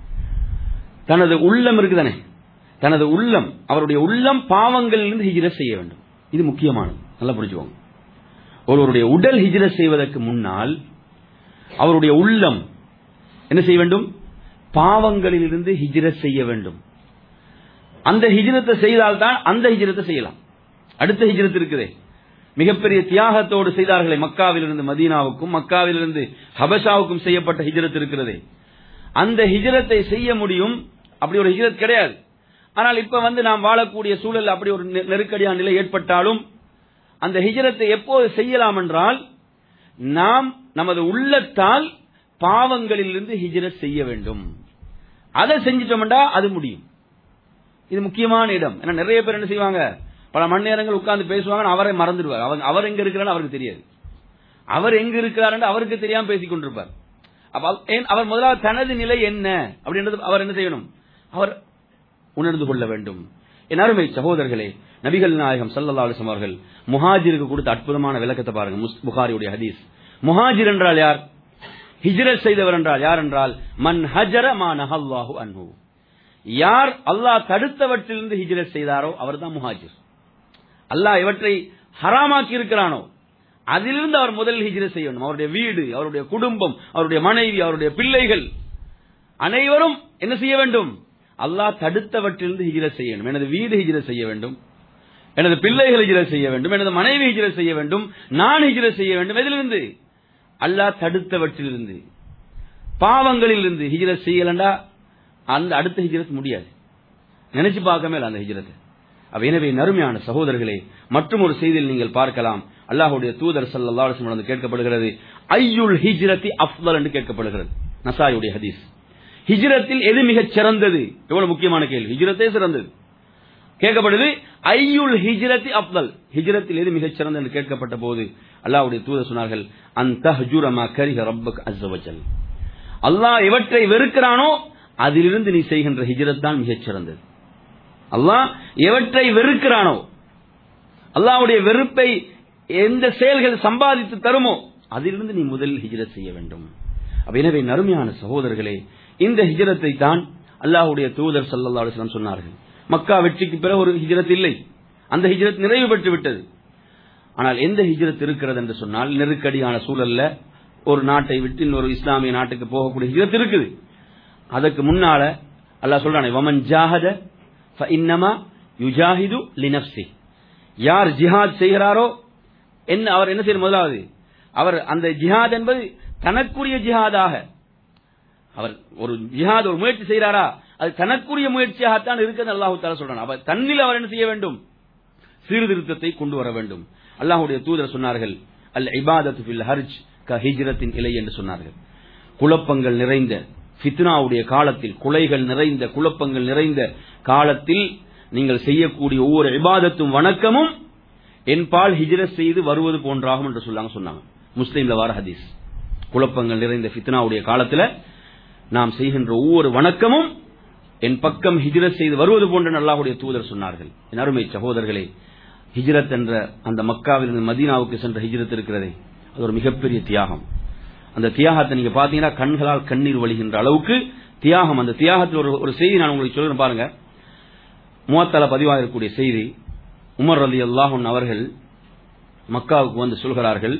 தனது உள்ளம் இருக்குதானே தனது உள்ளம் அவருடைய உள்ளம் பாவங்களிலிருந்து ஹிஜ்ரத் செய்ய வேண்டும் இது முக்கியமானது நல்லா புரிஞ்சுக்கோங்க ஒருவருடைய உடல் ஹிஜ்ரத் செய்வதற்கு முன்னால் அவருடைய உள்ளம் என்ன செய்ய வேண்டும் பாவங்களிலிருந்து ஹிஜ்ரத் செய்ய வேண்டும் அந்த ஹிஜ்ரத்தை செய்தால்தான் அந்த ஹிஜ்ரத்தை செய்யலாம் அடுத்த ஹிஜ்ரத் இருக்குதே மிகப்பெரிய தியாகத்தோடு செய்தார்களே மக்காவிலிருந்து மதீனாவுக்கும் மக்காவிலிருந்து ஹபஷாவுக்கும் செய்யப்பட்ட ஹிஜரத் இருக்கிறதே அந்த ஹிஜரத்தை செய்ய முடியும் அப்படி ஒரு ஹிஜரத் கிடையாது ஆனால் இப்ப வந்து நாம் வாழக்கூடிய சூழல் அப்படி ஒரு நெ- நெருக்கடியான நிலை ஏற்பட்டாலும் அந்த ஹிஜரத்தை எப்போது செய்யலாம் என்றால் நாம் நமது உள்ளத்தால் பாவங்களிலிருந்து ஹிஜரத் செய்ய வேண்டும் அதை செஞ்சிட்டோம்டா அது முடியும் இது முக்கியமான இடம் ஏன்னா நிறைய பேர் என்ன செய்வாங்க பல மணி நேரங்கள் உட்கார்ந்து பேசுவாங்க ஆனா அவரை மறந்துடுவார் அவர் அவர் எங்க இருக்கிறான்னு அவருக்கு தெரியாது அவர் எங்க இருக்கிறார் அவருக்கு தெரியாம பேசிக் கொண்டிருப்பார் அப்ப அவ- ஏன் அவர் முதலாவது தனது நிலை என்ன அப்படின்றது அவர் என்ன செய்யணும் அவர் உணர்ந்து கொள்ள வேண்டும் என் அருமை சகோதரர்களே நபிகள் நாயகம் ஸல்லல்லாஹு அலைஹி வஸல்லம் அவர்கள் முஹாஜிருக்கு கொடுத்த அற்புதமான விளக்கத்தை பாருங்க முஸ்- புகாரியுடைய ஹதீஸ் முஹாஜிர் என்றால் யார் ஹிஜ்ரத் செய்தவர் என்றால் யார் என்றால் மன் ஹஜர மா நஹல்லாஹு அன்ஹு யார் அல்லாஹ் தடுத்தவற்றிலிருந்து ஹிஜ்ரத் செய்தாரோ அவர்தான் முஹாஜிர் அல்லாஹ் இவற்றை ஹராமாக்கி இருக்கிறானோ அதிலிருந்து அவர் முதல் ஹிஜ்ரத் செய்யணும் அவருடைய வீடு அவருடைய குடும்பம் அவருடைய மனைவி அவருடைய பிள்ளைகள் அனைவரும் என்ன செய்ய வேண்டும் அல்லாஹ் தடுத்தவற்றிலிருந்து ஹிஜ்ரத் செய்ய வேண்டும் எனது வீடு ஹிஜ்ரத் செய்ய வேண்டும் எனது பிள்ளைகள் ஹிஜ்ரத் செய்ய வேண்டும் எனது மனைவி ஹிஜ்ரத் செய்ய வேண்டும் நான் ஹிஜ்ரத் செய்ய வேண்டும் எதிலிருந்து அல்லாஹ் தடுத்தவற்றிலிருந்து பாவங்களிலிருந்து ஹிஜ்ரத் செய்யலண்டா அந்த அடுத்த ஹிஜ்ரத் முடியாது நினைச்சு பார்க்கவே இல்லை அந்த ஹிஜ்ரத்தை அப்ப எனவே நறுமையான சகோதரர்களே மற்றும் ஒரு செய்தியில் நீங்கள் பார்க்கலாம் அல்லாஹ்வுடைய தூதர் ஸல்லல்லாஹு அலைஹி வஸல்லம் வந்து கேட்கப்படுகிறது ஐயுல் ஹிஜ்ரத்தி அஃதல் என்று கேட்கப்படுகிறது நசாயுடைய ஹதீஸ் ஹிஜ்ரத்தில் எது மிகச் சிறந்தது எவ்வளவு முக்கியமான கேள்வி ஹிஜ்ரத்தே சிறந்தது கேட்கப்படுது ஐயுல் ஹிஜ்ரத்தி அப்தல் ஹிஜ்ரத்தில் எது மிகச் சிறந்தது என்று கேட்கப்பட்ட போது அல்லாஹ்வுடைய தூதர் சொன்னார்கள் அந்த ஹஜுரமா கரிஹ ரப்பக் அஸ்ஸவஜல் அல்லாஹ் எவற்றை வெறுக்கிறானோ அதிலிருந்து நீ செய்கின்ற ஹிஜ்ரத் தான் மிகச் சிறந்தது அல்லாஹ் எவற்றை வெறுக்கிறானோ அல்லாஹ்வுடைய வெறுப்பை எந்த செயல்கள் சம்பாதித்து தருமோ அதிலிருந்து நீ முதலில் ஹிஜ்ரத் செய்ய வேண்டும் அப்ப எனவே நறுமையான சகோதரர்களே இந்த ஹிஜ்ரத்தை தான் அல்லாஹ்வுடைய தூதர் ஸல்லல்லாஹு அலைஹி வஸல்லம் சொன்னார்கள் மக்கா வெற்றிக்கு பிறகு ஒரு ஹிஜ்ரத் இல்லை அந்த ஹிஜ்ரத் நிறைவு பெற்று விட்டது ஆனால் எந்த ஹிஜ்ரத் இருக்கிறது என்று சொன்னால் நெருக்கடியான சூழல்ல ஒரு நாட்டை விட்டு இன்னொரு இஸ்லாமிய நாட்டுக்கு போகக்கூடிய ஹிஜ்ரத் இருக்குது அதற்கு முன்னால அல்லாஹ் சொல்றானே வமன் ஜாஹத ஃபஇன்னமா யுஜாஹிது லினஃப்ஸி யார் ஜிஹாத் செய்கிறாரோ என்ன அவர் என்ன செய்யணும் முதலாவது அவர் அந்த ஜிஹாத் என்பது தனக்குரிய ஜிஹாதாக அவர் ஒரு ஜிஹாத் ஒரு முயற்சி செய்கிறாரா அது தனக்குரிய முயற்சியாகத்தான் இருக்கிறது அல்லாஹு தாலா சொல்றான் அவர் தன்னில் அவர் என்ன செய்ய வேண்டும் சீர்திருத்தத்தை கொண்டு வர வேண்டும் அல்லாஹ்வுடைய தூதர் சொன்னார்கள் அல் இபாதத்து ஃபில் ஹர்ஜ் க ஹிஜ்ரத்தின் இலை என்று சொன்னார்கள் குழப்பங்கள் நிறைந்த ஃபித்னாவுடைய காலத்தில் குலைகள் நிறைந்த குழப்பங்கள் நிறைந்த காலத்தில் நீங்கள் செய்யக்கூடிய ஒவ்வொரு இபாதத்தும் வணக்கமும் என்பால் ஹிஜ்ரத் செய்து வருவது போன்றாகும் என்று சொல்லாங்க சொன்னாங்க முஸ்லீம்ல வார ஹதீஸ் குழப்பங்கள் நிறைந்த ஃபித்னாவுடைய காலத்துல நாம் செய்கின்ற ஒவ்வொரு வணக்கமும் என் பக்கம் ஹிஜ்ரத் செய்து வருவது போன்ற அல்லாஹ்வுடைய தூதர் சொன்னார்கள் என் அருமை சகோதரர்களே ஹிஜ்ரத் என்ற அந்த மக்காவிலிருந்து மதீனாவுக்கு சென்ற ஹிஜ்ரத் இருக்கிறதே அது ஒரு மிகப்பெரிய தியாகம் அந்த தியாகத்தை நீங்க பாத்தீங்கன்னா கண்களால் கண்ணீர் வழிகின்ற அளவுக்கு தியாகம் அந்த தியாகத்தில் ஒரு ஒரு செய்தி நான் உங்களுக்கு சொல்றேன் பாருங்க மூவத்தால பதிவாக இருக்கக்கூடிய செய்தி உமர் ரலி அல்லாஹன் அவர்கள் மக்காவுக்கு வந்து சொல்கிறார்கள்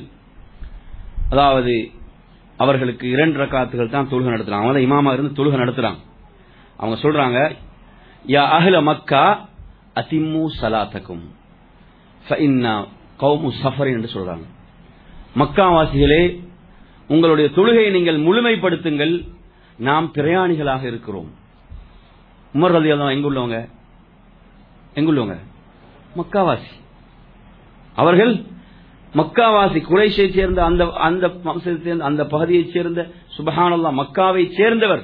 அதாவது அவர்களுக்கு இரண்டு ரக்காத்துகள் தான் தொழுகை நடத்துறாங்க அவங்க தான் இமாமா இருந்து தொழுகை நடத்துறாங்க அவங்க சொல்றாங்க யா அஹ்ல மக்கா அதிம்மு சலாத்தக்கும் ஃபஇன்னா கௌமு சஃபரின் என்று சொல்றாங்க மக்காவாசிகளே உங்களுடைய தொழுகையை நீங்கள் முழுமைப்படுத்துங்கள் நாம் பிரயாணிகளாக இருக்கிறோம் உமர் ரலி அல்லாஹ் எங்குள்ளவங்க எங்குள்ளவங்க மக்காவாசி அவர்கள் மக்காவாசி குறைஷை சேர்ந்த அந்த அந்த வம்சத்தை சேர்ந்த அந்த பகுதியைச் சேர்ந்த சுபஹானல்லா மக்காவை சேர்ந்தவர்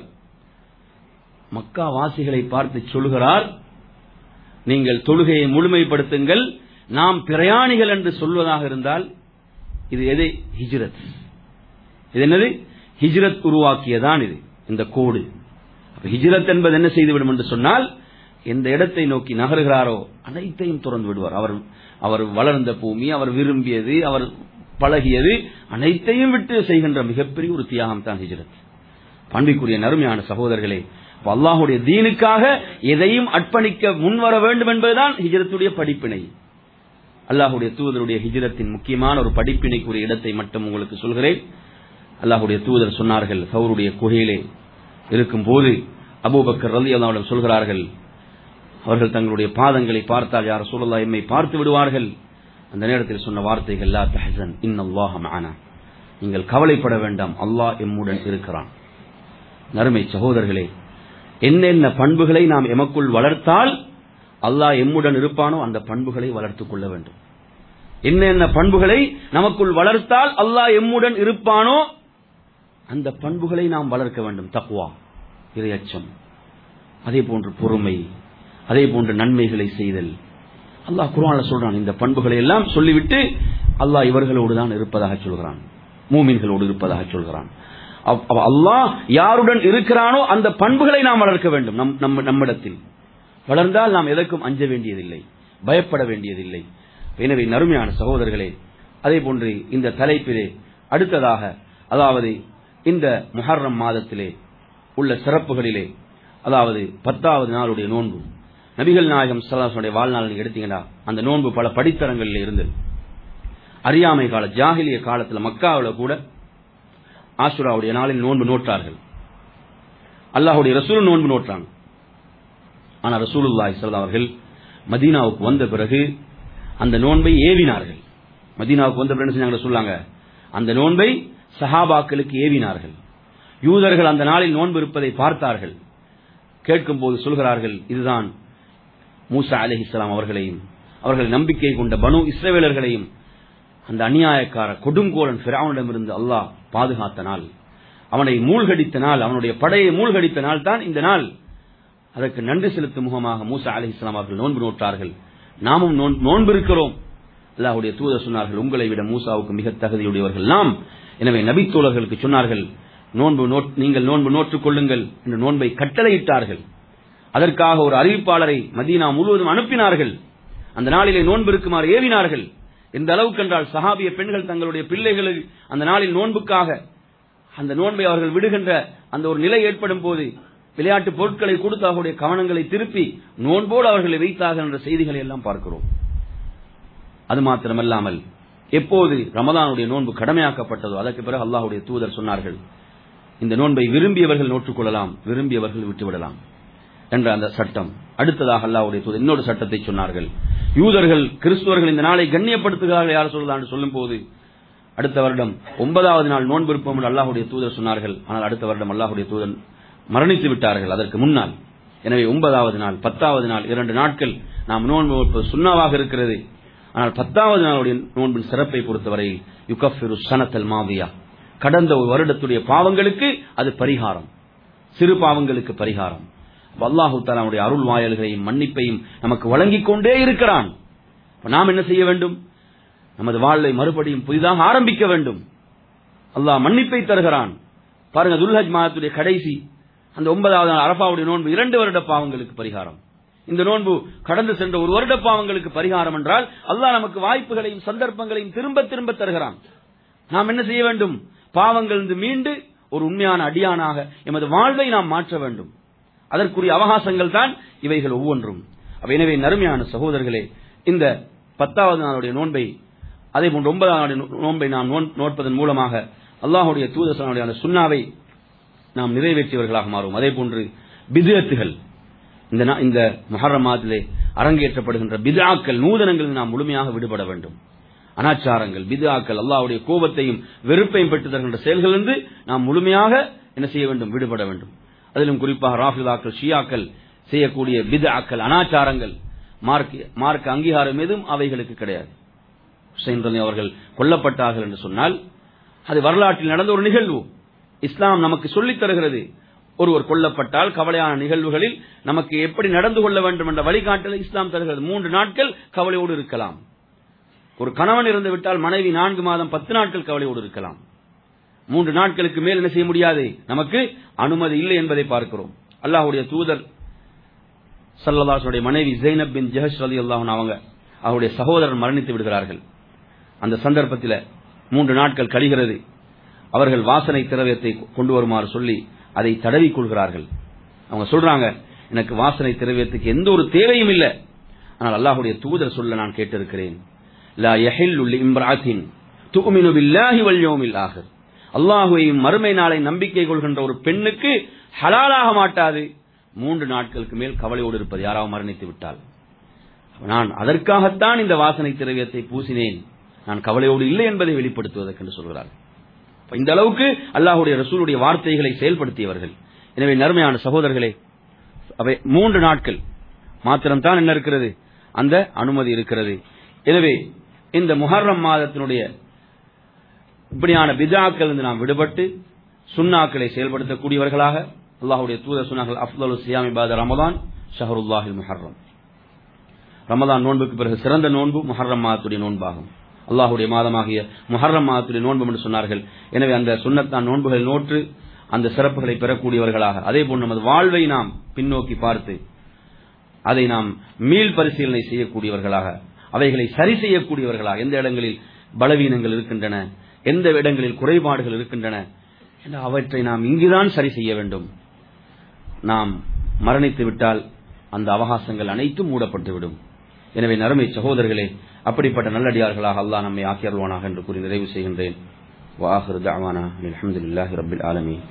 மக்காவாசிகளை பார்த்து சொல்கிறார் நீங்கள் தொழுகையை முழுமைப்படுத்துங்கள் நாம் பிரயாணிகள் என்று சொல்வதாக இருந்தால் இது எதை ஹிஜ்ரத் இது என்னது ஹிஜ்ரத் உருவாக்கியதான் இது இந்த கோடு அப்ப ஹிஜ்ரத் என்பது என்ன செய்துவிடும் என்று சொன்னால் எந்த இடத்தை நோக்கி நகர்கிறாரோ அனைத்தையும் திறந்து விடுவார் அவர் அவர் வளர்ந்த பூமி அவர் விரும்பியது அவர் பழகியது அனைத்தையும் விட்டு செய்கின்ற மிகப்பெரிய ஒரு தியாகம் தான் ஹிஜ்ரத் பண்பிற்குரிய நறுமையான சகோதரர்களே அப்ப அல்லாஹுடைய தீனுக்காக எதையும் அர்ப்பணிக்க முன்வர வேண்டும் என்பதுதான் ஹிஜ்ரத்துடைய படிப்பினை அல்லாஹுடைய தூதருடைய ஹிஜ்ரத்தின் முக்கியமான ஒரு படிப்பினைக்குரிய இடத்தை மட்டும் உங்களுக்கு சொல்கிறேன் அல்லாஹுடைய தூதர் சொன்னார்கள் சௌருடைய குகையிலே இருக்கும் போது அபூபக்கர் ரலி அல்லாவிடம் சொல்கிறார்கள் அவர்கள் தங்களுடைய பாதங்களை பார்த்தால் யார் சூழல்லா எம்மை பார்த்து விடுவார்கள் அந்த நேரத்தில் சொன்ன வார்த்தைகள் லா தஹசன் இன்னல்லாஹ மஅனா நீங்கள் கவலைப்பட வேண்டாம் அல்லாஹ் எம்முடன் இருக்கிறான் நறுமை சகோதரர்களே என்னென்ன பண்புகளை நாம் எமக்குள் வளர்த்தால் அல்லாஹ் எம்முடன் இருப்பானோ அந்த பண்புகளை வளர்த்துக் கொள்ள வேண்டும் என்னென்ன பண்புகளை நமக்குள் வளர்த்தால் அல்லாஹ் எம்முடன் இருப்பானோ அந்த பண்புகளை நாம் வளர்க்க வேண்டும் தக்குவா இரையச்சம் அதே போன்று பொறுமை அதே போன்று நன்மைகளை செய்தல் அல்லாஹ் குர்ஆன்ல சொல்றான் இந்த பண்புகளை எல்லாம் சொல்லிவிட்டு அல்லாஹ் இவர்களோடு தான் இருப்பதாக சொல்கிறான் மூமின்களோடு இருப்பதாக சொல்கிறான் அவ்- அவ் அல்லாஹ் யாருடன் இருக்கிறானோ அந்த பண்புகளை நாம் வளர்க்க வேண்டும் நம் நம்ம நம்மிடத்தில் வளர்ந்தால் நாம் எதற்கும் அஞ்ச வேண்டியதில்லை பயப்பட வேண்டியதில்லை எனவே நறுமையான சகோதரர்களே அதே போன்று இந்த தலைப்பிலே அடுத்ததாக அதாவது இந்த முஹர்ரம் மாதத்திலே உள்ள சிறப்புகளிலே அதாவது பத்தாவது நாளுடைய நோன்பு நபிகள் நாயகம் சல்லாசனுடைய வாழ்நாள் நீங்க எடுத்தீங்கன்னா அந்த நோன்பு பல படித்தரங்களில் இருந்தது அறியாமை கால ஜாகிலிய காலத்துல மக்காவில் கூட ஆசுராவுடைய நாளில் நோன்பு நோட்டார்கள் அல்லாஹுடைய ரசூல் நோன்பு நோட்டாங்க ஆனா ரசூலுல்லாஹி ஸல்லல்லாஹு அவர்கள் மதீனாவுக்கு வந்த பிறகு அந்த நோன்பை ஏவினார்கள் மதீனாவுக்கு வந்த பிறகு என்ன செஞ்சாங்க சொல்லாங்க அந்த நோன்பை சஹாபாக்களுக்கு ஏவினார்கள் யூதர்கள் அந்த நாளில் நோன்பு இருப்பதை பார்த்தார்கள் கேட்கும் போது சொல்கிறார்கள் இதுதான் மூசா அலிஹிஸ்லாம் அவர்களையும் அவர்கள் நம்பிக்கை கொண்ட பனு இஸ்ரவேலர்களையும் அந்த அநியாயக்கார கொடுங்கோலன் பிராவனிடமிருந்து அல்லாஹ் பாதுகாத்த நாள் அவனை மூழ்கடித்த நாள் அவனுடைய படையை மூழ்கடித்த நாள் தான் இந்த நாள் அதற்கு நன்றி செலுத்தும் முகமாக மூசா அலி இஸ்லாம் அவர்கள் நோன்பு நோட்டார்கள் நாமும் நோன்- நோன்பு இருக்கிறோம் அல்லாஹ்வுடைய தூதர் சொன்னார்கள் உங்களை விட மூசாவுக்கு மிக தகுதியுடையவர்கள் நாம் எனவே நபித்தோழர்களுக்கு சொன்னார்கள் நோன்பு நோட் நீங்கள் நோன்பு நோற்றுக் கொள்ளுங்கள் என்று நோன்பை கட்டளையிட்டார்கள் அதற்காக ஒரு அறிவிப்பாளரை மதீனா முழுவதும் அனுப்பினார்கள் அந்த நாளிலே நோன்பு இருக்குமாறு ஏவினார்கள் எந்த அளவுக்கு என்றால் சஹாபிய பெண்கள் தங்களுடைய பிள்ளைகளுக்கு அந்த நாளில் நோன்புக்காக அந்த நோன்பை அவர்கள் விடுகின்ற அந்த ஒரு நிலை ஏற்படும் போது விளையாட்டு பொருட்களை கொடுத்து அவர்களுடைய கவனங்களை திருப்பி நோன்போடு அவர்களை வைத்தார்கள் என்ற செய்திகளை எல்லாம் பார்க்கிறோம் அது மாத்திரமல்லாமல் எப்போது ரமதானுடைய நோன்பு கடமையாக்கப்பட்டதோ அதற்கு பிறகு அல்லாஹ்வுடைய தூதர் சொன்னார்கள் இந்த நோன்பை விரும்பியவர்கள் நோற்றுக் கொள்ளலாம் விரும்பியவர்கள் விட்டுவிடலாம் என்ற அந்த சட்டம் அடுத்ததாக அல்லாஹ்வுடைய தூதர் இன்னொரு சட்டத்தை சொன்னார்கள் யூதர்கள் கிறிஸ்துவர்கள் இந்த நாளை கண்ணியப்படுத்துகிறார்கள் யார் சொல்லலாம் சொல்லும் போது அடுத்த வருடம் ஒன்பதாவது நாள் நோன்பு இருப்போம் என்று அல்லாஹ்வுடைய தூதர் சொன்னார்கள் ஆனால் அடுத்த வருடம் அல்லாஹ்வுடைய தூதர் மரணித்து விட்டார்கள் அதற்கு முன்னால் எனவே ஒன்பதாவது நாள் பத்தாவது நாள் இரண்டு நாட்கள் நாம் நோன்பு நோற்பது சுண்ணாவாக இருக்கிறது ஆனால் பத்தாவது நாளுடைய நோன்பின் சிறப்பை பொறுத்தவரையில் யுகஃபிரு சனத்தல் மாவியா கடந்த ஒரு வருடத்துடைய பாவங்களுக்கு அது பரிகாரம் சிறு பாவங்களுக்கு பரிகாரம் அப்ப அல்லாஹு தாலாவுடைய அருள் வாயல்களையும் மன்னிப்பையும் நமக்கு வழங்கிக் கொண்டே இருக்கிறான் அப்ப நாம் என்ன செய்ய வேண்டும் நமது வாழ்வை மறுபடியும் புதிதாக ஆரம்பிக்க வேண்டும் அல்லாஹ் மன்னிப்பை தருகிறான் பாருங்க துல்ஹஜ் மாதத்துடைய கடைசி அந்த ஒன்பதாவது நாள் அரபாவுடைய நோன்பு இரண்டு வருட பாவங்களுக்கு பரிகாரம் இந்த நோன்பு கடந்து சென்ற ஒரு வருட பாவங்களுக்கு பரிகாரம் என்றால் அல்லாஹ் நமக்கு வாய்ப்புகளையும் சந்தர்ப்பங்களையும் திரும்ப திரும்ப தருகிறான் நாம் என்ன செய்ய வேண்டும் பாவங்களிலிருந்து மீண்டு ஒரு உண்மையான அடியானாக எமது வாழ்வை நாம் மாற்ற வேண்டும் அதற்குரிய அவகாசங்கள் தான் இவைகள் ஒவ்வொன்றும் அப்ப எனவே நறுமையான சகோதரர்களே இந்த பத்தாவது நாளுடைய நோன்பை அதே போன்று ஒன்பதாம் நாளுடைய நோ- நோன்பை நாம் நோன்- நோட்பதன் மூலமாக அல்லாஹுடைய தூதசனுடைய அந்த சுண்ணாவை நாம் நிறைவேற்றியவர்களாக மாறுவோம் அதே போன்று பிதுஅத்துகள் இந்த நா- இந்த முஹர்ரம் மாதத்திலே அரங்கேற்றப்படுகின்ற பிதாக்கள் நூதனங்களில் நாம் முழுமையாக விடுபட வேண்டும் அனாச்சாரங்கள் பிதாக்கள் அல்லாஹ்வுடைய கோபத்தையும் வெறுப்பையும் பெற்று தருகின்ற செயல்களிலிருந்து நாம் முழுமையாக என்ன செய்ய வேண்டும் விடுபட வேண்டும் அதிலும் குறிப்பாக ராஃபிதாக்கள் ஷியாக்கள் செய்யக்கூடிய பிதாக்கள் அனாச்சாரங்கள் மார்க் மார்க் அங்கீகாரம் எதுவும் அவைகளுக்கு கிடையாது ஹுசைன் ரலி அவர்கள் கொல்லப்பட்டார்கள் என்று சொன்னால் அது வரலாற்றில் நடந்த ஒரு நிகழ்வு இஸ்லாம் நமக்கு சொல்லித் தருகிறது ஒருவர் கொல்லப்பட்டால் கவலையான நிகழ்வுகளில் நமக்கு எப்படி நடந்து கொள்ள வேண்டும் என்ற வழிகாட்டலை இஸ்லாம் தருகிறது மூன்று நாட்கள் கவலையோடு இருக்கலாம் ஒரு கணவன் இறந்து விட்டால் மனைவி நான்கு மாதம் பத்து நாட்கள் கவலையோடு இருக்கலாம் மூன்று நாட்களுக்கு மேல் என்ன செய்ய முடியாது நமக்கு அனுமதி இல்லை என்பதை பார்க்கிறோம் அல்லாஹ்வுடைய தூதர் சல்லல்லாஹுடைய மனைவி ஜெய்னப் பின் ஜஹஷ் ரலி அவங்க அவருடைய சகோதரர் மரணித்து விடுகிறார்கள் அந்த சந்தர்ப்பத்தில் மூன்று நாட்கள் கழிகிறது அவர்கள் வாசனை திரவியத்தை கொண்டு வருமாறு சொல்லி அதை தடவிக் கொள்கிறார்கள் அவங்க சொல்றாங்க எனக்கு வாசனை திரவியத்துக்கு எந்த ஒரு தேவையும் இல்லை ஆனால் அல்லாஹ்வுடைய தூதர் சொல்ல நான் கேட்டிருக்கிறேன் லா யஹில்லு லிம்ராத்தின் துஅமினு பில்லாஹி வல் யௌமில் ஆகிர் அல்லாஹுவையும் மறுமை நாளை நம்பிக்கை கொள்கின்ற ஒரு பெண்ணுக்கு ஹலாலாக மாட்டாது மூன்று நாட்களுக்கு மேல் கவலையோடு இருப்பது யாராவது மரணித்து விட்டால் நான் அதற்காகத்தான் இந்த வாசனை திரவியத்தை பூசினேன் நான் கவலையோடு இல்லை என்பதை வெளிப்படுத்துவதற்கு என்று சொல்கிறார் அப்ப இந்த அளவுக்கு அல்லாஹுடைய ரசூலுடைய வார்த்தைகளை செயல்படுத்தியவர்கள் எனவே நறுமையான சகோதரர்களே அவை மூன்று நாட்கள் மாத்திரம்தான் என்ன இருக்கிறது அந்த அனுமதி இருக்கிறது எனவே இந்த முஹர்ரம் மாதத்தினுடைய இப்படியான பிதாக்கள் இருந்து நாம் விடுபட்டு சுன்னாக்களை செயல்படுத்தக்கூடியவர்களாக அல்லாஹுடைய தூதர் சுன்னாக்கள் அஃப்தலு சியாமி பாத ரமதான் ஷஹருல்லாஹில் முஹர்ரம் ரமதான் நோன்புக்கு பிறகு சிறந்த நோன்பு முஹர்ரம் மாதத்துடைய நோன்பாகும் அல்லாஹுடைய மாதமாகிய முஹர்ரம் மாதத்துடைய நோன்பு என்று சொன்னார்கள் எனவே அந்த சுன்னத்தான் நோன்புகளை நோற்று அந்த சிறப்புகளை பெறக்கூடியவர்களாக அதே போன்று நமது வாழ்வை நாம் பின்னோக்கி பார்த்து அதை நாம் மீள் பரிசீலனை செய்யக்கூடியவர்களாக அவைகளை சரி செய்யக்கூடியவர்களாக எந்த இடங்களில் பலவீனங்கள் இருக்கின்றன எந்த இடங்களில் குறைபாடுகள் இருக்கின்றன என்ற அவற்றை நாம் இங்குதான் சரி செய்ய வேண்டும் நாம் மரணித்து விட்டால் அந்த அவகாசங்கள் அனைத்தும் மூடப்பட்டுவிடும் எனவே நறுமை சகோதரர்களே அப்படிப்பட்ட நல்லடியார்களாக அல்லாஹ் நம்மை ஆக்கியருவானாக என்று கூறி நிறைவு செய்கின்றேன் வாஹிரு தாவானா அல்ஹம்துலில்லாஹி ரப்பில் ஆலமீன்